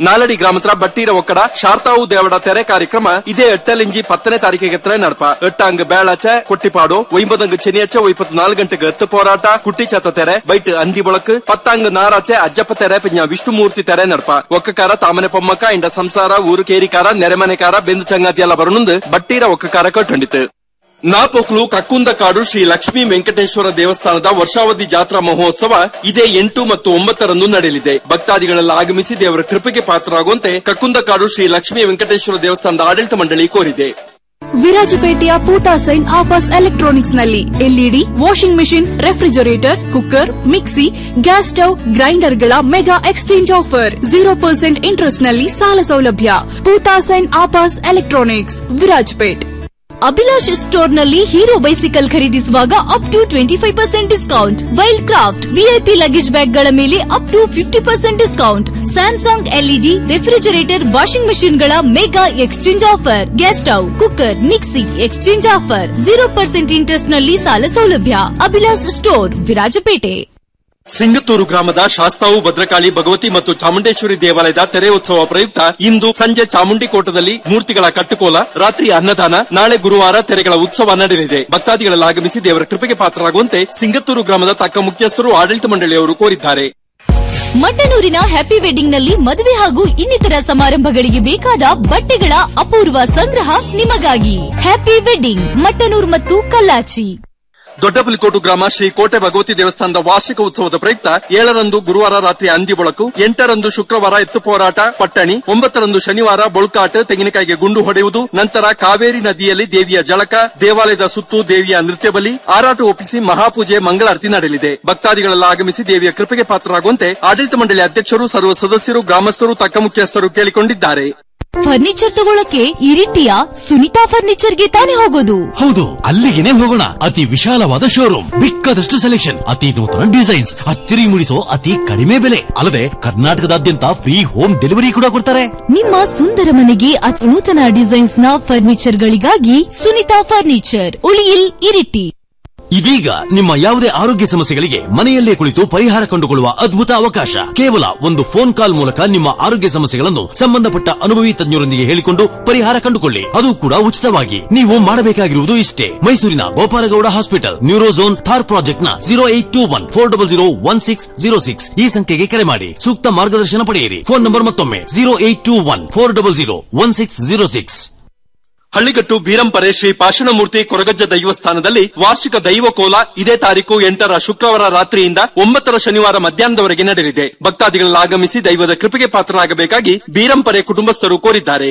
ನಾಲಡಿ ಗ್ರಾಮತ್ರ ಬಟ್ಟೀರ ಒಕ್ಕಡ ಶಾರ್ತಾವು ದೇವಡ ತೆರೆ ಕಾರ್ಯಕ್ರಮ ಇದೇ ಎಟ್ಟಲಿಂಜಿ ಪತ್ತನೇ ತಾರೀಕಿಗೆ ಎತ್ತರೆ ನಡಪ ಎಟ್ಟಂಗ್ ಬೇಳಾಚೆ ಕೊಟ್ಟಿಪಾಡು ಒಯ್ಬದಂಗ್ ಚೆನಿಯಚ್ಚೆ ಒಯ್ಪತ್ ನಾಲ್ಕು ಗಂಟೆಗೆ ಎತ್ತು போராಟ ಕುಟ್ಟಿ ಚತ ತೆರೆ ಬೈಟ್ ಅಂದಿ ಬಳಕ್ ಪತ್ತಾಂಗ್ ನಾರಾಚೆ ಅಜ್ಜಪ್ಪ ತೆರೆ ಪಿಂಜ ವಿಷ್ಣುಮೂರ್ತಿ ತೆರೆ ನಡಪ ಒಕ್ಕಕಾರ ತಾಮನೆ ಪೊಮ್ಮಕ್ಕ ಇಂಡ ಸಂಸಾರ ಊರು ಕೇರಿಕಾರ ನೆರೆಮನೆಕಾರ ಬೆಂದು ಚಂಗಾತಿ ಎಲ್ಲ ಬರನುಂದು ಬಟ್ಟೀರ ಒಕ್ಕಕಾರ ಕಟ್ಟಂಡಿತು ನಾಪೊಕ್ಲು ಕಕ್ಕುಂದಕಾಡು ಶ್ರೀ ಲಕ್ಷ್ಮೀ ವೆಂಕಟೇಶ್ವರ ದೇವಸ್ಥಾನದ ವರ್ಷಾವಧಿ ಜಾತ್ರಾ ಮಹೋತ್ಸವ ಇದೇ ಎಂಟು ಮತ್ತು ಒಂಬತ್ತರಂದು ನಡೆಯಲಿದೆ ಭಕ್ತಾದಿಗಳೆಲ್ಲ ಆಗಮಿಸಿ ದೇವರ ಕೃಪೆಗೆ ಪಾತ್ರರಾಗುವಂತೆ ಕಕ್ಕುಂದಕಾಡು ಶ್ರೀ ಲಕ್ಷ್ಮೀ ವೆಂಕಟೇಶ್ವರ ದೇವಸ್ಥಾನದ ಆಡಳಿತ ಮಂಡಳಿ ಕೋರಿದೆ ವಿರಾಜಪೇಟೆಯ ಪೂತಾಸೈನ್ ಆಪಾಸ್ ಎಲೆಕ್ಟ್ರಾನಿಕ್ಸ್ ನಲ್ಲಿ LED washing machine refrigerator cooker mixie gas stove ಗ್ರೈಂಡರ್ಗಳ mega exchange offer zero percent interest ನಲ್ಲಿ ಸಾಲ ಸೌಲಭ್ಯ ಪೂತಾಸೈನ್ ಆಪಾಸ್ ಎಲೆಕ್ಟ್ರಾನಿಕ್ಸ್ ವಿರಾಜಪೇಟ್ ಅಭಿಲಾಷ್ ಸ್ಟೋರ್ ನಲ್ಲಿ ಹೀರೋ ಬೈಸಿಕಲ್ ಖರೀದಿಸುವಾಗ up to twenty five percent discount Wildcraft VIP luggage bag ಗಳ ಮೇಲೆ up to fifty percent discount Samsung LED refrigerator washing machine ಗಳ mega exchange offer gas stove cooker mixie exchange offer zero percent interest ನಲ್ಲಿ ಸಾಲ ಸೌಲಭ್ಯ Abhilash store Virajpet ಸಿಂಗತ್ತೂರು ಗ್ರಾಮದ ಶಾಸ್ತಾವು ಭದ್ರಕಾಳಿ ಭಗವತಿ ಮತ್ತು ಚಾಮುಂಡೇಶ್ವರಿ ದೇವಾಲಯದ ತೆರೆ ಉತ್ಸವ ಪ್ರಯುಕ್ತ ಇಂದು ಸಂಜೆ ಚಾಮುಂಡಿ ಕೋಟದಲ್ಲಿ ಮೂರ್ತಿಗಳ ಕಟ್ಟುಕೋಲ ರಾತ್ರಿ ಅನ್ನದಾನ ನಾಳೆ ಗುರುವಾರ ತೆರೆಗಳ ಉತ್ಸವ ನಡೆಯಲಿದೆ ಭಕ್ತಾದಿಗಳೆಲ್ಲ ಆಗಮಿಸಿ ದೇವರ ಕೃಪೆಗೆ ಪಾತ್ರರಾಗುವಂತೆ ಸಿಂಗತ್ತೂರು ಗ್ರಾಮದ ತಕ್ಕ ಮುಖ್ಯಸ್ಥರು ಆಡಳಿತ ಮಂಡಳಿಯವರು ಕೋರಿದ್ದಾರೆ ಮಟ್ಟನೂರಿನ ಹ್ಯಾಪಿ ವೆಡ್ಡಿಂಗ್ ನಲ್ಲಿ ಮದುವೆ ಹಾಗೂ ಇನ್ನಿತರ ಸಮಾರಂಭಗಳಿಗೆ ಬೇಕಾದ ಬಟ್ಟೆಗಳ ಅಪೂರ್ವ ಸಂಗ್ರಹ ನಿಮಗಾಗಿ ಹ್ಯಾಪಿ ವೆಡ್ಡಿಂಗ್ ಮಟ್ಟನೂರ್ ಮತ್ತು ಕಲ್ಲಾಚಿ ದೊಡ್ಡಪುಲಿಕೋಟು ಗ್ರಾಮ ಶ್ರೀ ಕೋಟೆ ಭಗವತಿ ದೇವಸ್ಥಾನದ ವಾರ್ಷಿಕ ಉತ್ಸವದ ಪ್ರಯುಕ್ತ ಏಳರಂದು ಗುರುವಾರ ರಾತ್ರಿ ಅಂದಿ ಬಳಕು ಎಂಟರಂದು ಶುಕ್ರವಾರ ಎತ್ತು ಹೋರಾಟ ಪಟ್ಟಣಿ ಒಂಬತ್ತರಂದು ಶನಿವಾರ ಬೊಳ್ಕಾಟ ತೆಂಗಿನಕಾಯಿಗೆ ಗುಂಡು ಹೊಡೆಯುವುದು ನಂತರ ಕಾವೇರಿ ನದಿಯಲ್ಲಿ ದೇವಿಯ ಜಳಕ ದೇವಾಲಯದ ಸುತ್ತು ದೇವಿಯ ನೃತ್ಯ ಬಲಿ ಆರಾಟ ಒಪ್ಪಿಸಿ ಮಹಾಪೂಜೆ ಮಂಗಳಾರತಿ ನಡೆಯಲಿದೆ ಭಕ್ತಾದಿಗಳೆಲ್ಲ ಆಗಮಿಸಿ ದೇವಿಯ ಕೃಪೆಗೆ ಪಾತ್ರರಾಗುವಂತೆ ಆಡಳಿತ ಮಂಡಳಿ ಅಧ್ಯಕ್ಷರು ಸರ್ವ ಸದಸ್ಯರು ಗ್ರಾಮಸ್ಥರು ತಕ್ಕ ಮುಖ್ಯಸ್ಥರು ಕೇಳಿಕೊಂಡಿದ್ದಾರೆ ಫರ್ನಿಚರ್ ತಗೊಳಕ್ಕೆ ಇರಿಟಿಯ ಸುನಿತಾ ಫರ್ನಿಚರ್ಗೆ ತಾನೇ ಹೋಗೋದು ಹೌದು ಅಲ್ಲಿಗೆನೆ ಹೋಗೋಣ ಅತಿ ವಿಶಾಲವಾದ ಶೋರೂಮ್ ಬೇಕಾದಷ್ಟು ಸೆಲೆಕ್ಷನ್ ಅತಿ ನೂತನ ಡಿಸೈನ್ಸ್ ಅಚ್ಚರಿ ಮೂಡಿಸೋ ಅತಿ ಕಡಿಮೆ ಬೆಲೆ ಅಲ್ಲದೆ ಕರ್ನಾಟಕದಾದ್ಯಂತ ಫ್ರೀ ಹೋಮ್ ಡೆಲಿವರಿ ಕೂಡ ಕೊಡ್ತಾರೆ ನಿಮ್ಮ ಸುಂದರ ಮನೆಗೆ ಅತಿ ನೂತನ ಡಿಸೈನ್ಸ್ ನ ಫರ್ನಿಚರ್ ಗಳಿಗಾಗಿ ಸುನಿತಾ ಫರ್ನಿಚರ್ ಉಳಿಯಿಲ್ ಇರಿಟಿ ಇದೀಗ ನಿಮ್ಮ ಯಾವುದೇ ಆರೋಗ್ಯ ಸಮಸ್ಯೆಗಳಿಗೆ ಮನೆಯಲ್ಲೇ ಕುಳಿತು ಪರಿಹಾರ ಕಂಡುಕೊಳ್ಳುವ ಅದ್ಭುತ ಅವಕಾಶ ಕೇವಲ ಒಂದು ಫೋನ್ ಕಾಲ್ ಮೂಲಕ ನಿಮ್ಮ ಆರೋಗ್ಯ ಸಮಸ್ಯೆಗಳನ್ನು ಸಂಬಂಧಪಟ್ಟ ಅನುಭವಿ ತಜ್ಞರೊಂದಿಗೆ ಹೇಳಿಕೊಂಡು ಪರಿಹಾರ ಕಂಡುಕೊಳ್ಳಿ ಅದು ಕೂಡ ಉಚಿತವಾಗಿ ನೀವು ಮಾಡಬೇಕಾಗಿರುವುದು ಇಷ್ಟೇ ಮೈಸೂರಿನ ಗೋಪಾಲಗೌಡ ಹಾಸ್ಪಿಟಲ್ ನ್ಯೂರೋಝೋನ್ ಥಾರ್ ಪ್ರಾಜೆಕ್ಟ್ ನ zero eight two one four double zero one six zero six ಈ ಸಂಖ್ಯೆಗೆ ಕರೆ ಮಾಡಿ ಸೂಕ್ತ ಮಾರ್ಗದರ್ಶನ ಪಡೆಯಿರಿ ಫೋನ್ ನಂಬರ್ ಮತ್ತೊಮ್ಮೆ zero eight two one four double zero one six zero six Halligattu Beerampare Shri Pashanamurthy Koragajja ದೈವಸ್ಥಾನದಲ್ಲಿ ವಾರ್ಷಿಕ ದೈವ ಕೋಲ ಇದೇ ತಾರೀಕು ಎಂಟರ ಶುಕ್ರವಾರ ರಾತ್ರಿಯಿಂದ ಒಂಬತ್ತರ ಶನಿವಾರ ಮಧ್ಯಾಹ್ನದವರೆಗೆ ನಡೆಯಲಿದೆ ಭಕ್ತಾದಿಗಳೆಲ್ಲ ಆಗಮಿಸಿ ದೈವದ ಕೃಪೆಗೆ ಪಾತ್ರರಾಗಬೇಕಾಗಿ ಬೀರಂಪರೆ ಕುಟುಂಬಸ್ಥರು ಕೋರಿದ್ದಾರೆ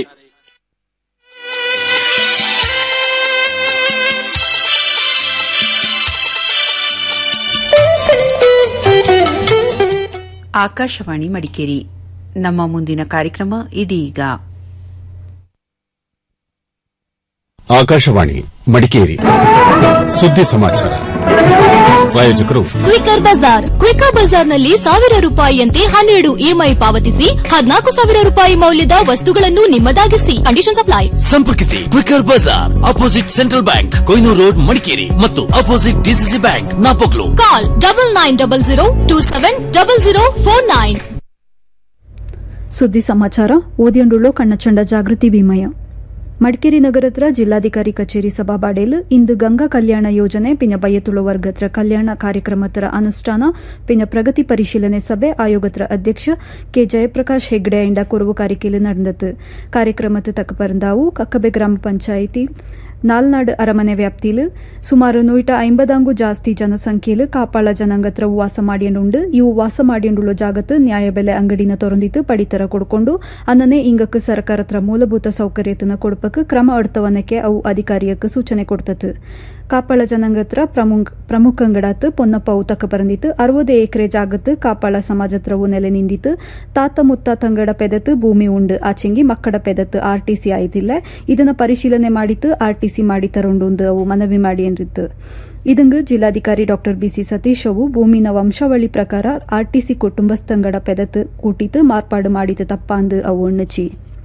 ಆಕಾಶವಾಣಿ ಮಡಿಕೇರಿ ನಮ್ಮ ಮುಂದಿನ ಕಾರ್ಯಕ್ರಮ ಇದೀಗ ಆಕಾಶವಾಣಿ ಮಡಿಕೇರಿ ಸುದ್ದಿ ಸಮಾಚಾರ ಪ್ರಾಯೋಜಕರು ಕ್ವಿಕರ್ ಬಜಾರ್ ಕ್ವಿಕರ್ ಬಜಾರ್ನಲ್ಲಿ ಸಾವಿರ ರೂಪಾಯಿಯಂತೆ ಹನ್ನೆರಡು ಇಎಂಐ ಪಾವತಿಸಿ ಹದಿನಾಲ್ಕು ಸಾವಿರ ರೂಪಾಯಿ ಮೌಲ್ಯದ ವಸ್ತುಗಳನ್ನು ನಿಮ್ಮದಾಗಿಸಿ ಕಂಡೀಷನ್ ಅಪ್ಲೈ ಸಂಪರ್ಕಿಸಿ quicker bazaar opposite central bank ಕೊಯ್ನೂರು ರೋಡ್ ಮಡಿಕೇರಿ ಮತ್ತು opposite DCC bank Napoklu call double nine double zero two seven double zero four nine ಸುದ್ದಿ ಸಮಾಚಾರ ಓದಿಯಂಡುಳ್ಳು ಕಣ್ಣಚಂಡ ಜಾಗೃತಿ ವಿಮಯ ಮಡಿಕೇರಿ ನಗರತ್ರ ಜಿಲ್ಲಾಧಿಕಾರಿ ಕಚೇರಿ ಸಭಾಬಾಡೇಲು ಇಂದು ಗಂಗಾ ಕಲ್ಯಾಣ ಯೋಜನೆ ಪಿನ ಬಯ್ಯತುಳು ವರ್ಗತ್ರ ಕಲ್ಯಾಣ ಕಾರ್ಯಕ್ರಮತರ ಅನುಷ್ಠಾನ ಪಿನ ಪ್ರಗತಿ ಪರಿಶೀಲನೆ ಸಭೆ ಆಯೋಗತ್ರ ಅಧ್ಯಕ್ಷ ಕೆ ಜಯಪ್ರಕಾಶ್ ಹೆಗ್ಡೆ ಇಂಡ ಕುರುವು ಕಾರಿಕೆಲು ನಡೆದತು ಕಾರ್ಯಕ್ರಮದ ತಕ್ಕ ಪರಂದಾವು ಕಕ್ಕಬೆ ಗ್ರಾಮ ಪಂಚಾಯಿತಿ ನಾಲ್ನಾಡ್ ಅರಮನೆ ವ್ಯಾಪ್ತಿಲು ಸುಮಾರು ನೂಟ ಐಂಬದಾಂಗು ಜಾಸ್ತಿ ಜನಸಂಖ್ಯೆಲು ಕಾಪಾಳ ಜನಾಂಗತ್ರ ವಾಸ ಮಾಡಿಯಂಡುಂಡು ಇವು ವಾಸ ಮಾಡಿಯಂಡುಳ್ಳ ಜಾಗತ್ತು ನ್ಯಾಯಬೆಲೆ ಅಂಗಡಿನ ತೊರಂದಿತ್ತು ಪಡಿತರ ಕೊಡ್ಕೊಂಡು ಅನ್ನನೆ ಇಂಗಕ್ಕೆ ಸರ್ಕಾರತ್ರ ಮೂಲಭೂತ ಸೌಕರ್ಯತನ ಕೊಡ್ಪಕ್ಕೆ ಕ್ರಮ ಅಡ್ತವನಕ್ಕೆ ಅವು ಅಧಿಕಾರಿಯಕ್ಕೆ ಸೂಚನೆ ಕೊಡ್ತತ್ತು ಕಾಪಾಳ ಜನಾಂಗತ್ರ ಪ್ರಮುಖ ಪ್ರಮುಖಂಗಡಾತ್ ಪೊನ್ನಪ್ಪ ಉತಕ ಬರಂದಿತ್ತು ಅರವದು ಎಕರೆ ಜಾಗತ್ತು ಕಾಪಾಳ ಸಮಾಜತ್ರವು ನೆಲೆ ನಿಂದಿತ್ತು ತಾತ ಮುತ್ತ ತಂಗಡ ಪೆದತ್ತು ಭೂಮಿ ಉಂಡು ಆಚೆಂಗಿ ಮಕ್ಕಳ ಪೆದತ್ತು ಆರ್ಟಿಸಿ ಆಯ್ತಿಲ್ಲ ಇದನ್ನ ಪರಿಶೀಲನೆ ಮಾಡಿತ್ತು ಆರ್ಟಿಸಿ ಮಾಡಿ ತರುಂಡು ಅವು ಮನವಿ ಮಾಡಿ ಎಂದಿತ್ತು ಇದಂಗ ಜಿಲ್ಲಾಧಿಕಾರಿ ಡಾಕ್ಟರ್ ಬಿಸಿ ಸತೀಶ್ ಅವು ಭೂಮಿನ ವಂಶಾವಳಿ ಪ್ರಕಾರ ಆರ್ಟಿಸಿ ಕುಟುಂಬಸ್ಥಂಗಡ ಪೆದತ್ತು ಕೂಟಿತು ಮಾರ್ಪಾಡು ಮಾಡಿತು ತಪ್ಪಾಂದು ಅವು ಉಣ್ಣಚಿ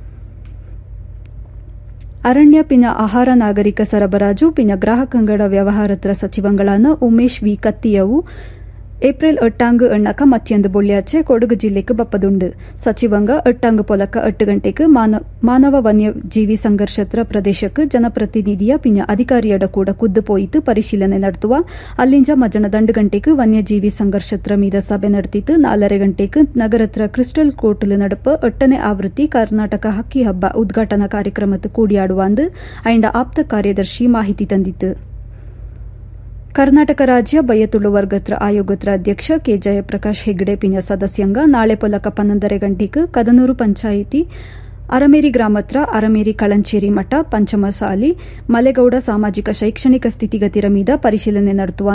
ಅರಣ್ಯ ಪಿನ ಆಹಾರ ನಾಗರಿಕ ಸರಬರಾಜು ಪಿನ ಗ್ರಾಹಕಂಗಡ ವ್ಯವಹಾರತ್ರ ಸಚಿವಂಗಳಾನ ಉಮೇಶ್ ವಿ ಕತ್ತಿಯವು ಏಪ್ರಿಲ್ ಎಟ್ಟಾಂಗ್ ಎಣ್ಣಕ ಮತ್ಯಂದು ಬೊಳ್ಳ್ಯಾಚೆ ಕೊಡಗು ಜಿಲ್ಲೆಗೆ ಬಪ್ಪದುಂಡು ಸಚಿವಂಗ ಎಟ್ಟಾಂಗ್ ಪೊಲಕ ಎಟ್ಟು ಗಂಟೆಗೆ ಮಾನವ ವನ್ಯಜೀವಿ ಸಂಘರ್ಷತ್ರ ಪ್ರದೇಶಕ್ಕೆ ಜನಪ್ರತಿನಿಧಿಯ ಪಿಂಜ ಅಧಿಕಾರಿಯಡ ಕೂಡ ಕುದ್ದು ಪೋಯಿತು ಪರಿಶೀಲನೆ ನಡೆದುವ ಅಲ್ಲಿಂಜ ಮಜನ ದಂಡು ಗಂಟೆಗೆ ವನ್ಯಜೀವಿ ಸಂಘರ್ಷತ್ರ ಮೀದ ಸಭೆ ನಡೆದಿತ್ತು ನಾಲರೆ ಗಂಟೆಗೆ ನಗರತ್ರ ಕ್ರಿಸ್ಟಲ್ ಕೋರ್ಟಲ್ ನಡಪ ಎಟ್ಟನೇ ಆವೃತ್ತಿ ಕರ್ನಾಟಕ ಹಕ್ಕಿ ಹಬ್ಬ ಉದ್ಘಾಟನಾ ಕಾರ್ಯಕ್ರಮದ ಕೂಡಿಯಾಡುವಂದು ಐಂಡ ಆಪ್ತ ಕಾರ್ಯದರ್ಶಿ ಮಾಹಿತಿ ತಂದಿತ್ತು ಕರ್ನಾಟಕ ರಾಜ್ಯ ಬಯ್ಯತುಳು ವರ್ಗತ್ರ ಆಯೋಗತ್ರ ಅಧ್ಯಕ್ಷ ಕೆ ಜಯಪ್ರಕಾಶ್ ಹೆಗ್ಡೆ ಪಿಂಜ ಸದಸ್ಯಂಗ ನಾಳೆ ಪೊಲಕ ಪನ್ನೊಂದರ ಗಂಟೆಗೆ ಕದನೂರು ಪಂಚಾಯಿತಿ ಅರಮೇರಿ ಗ್ರಾಮತ್ರ ಅರಮೇರಿ ಕಳಂಚೇರಿ ಮಠ ಪಂಚಮಸಾಲಿ ಮಲೆಗೌಡ ಸಾಮಾಜಿಕ ಶೈಕ್ಷಣಿಕ ಸ್ಥಿತಿಗತಿರ ಮೀದ ಪರಿಶೀಲನೆ ನಡೆಸುವ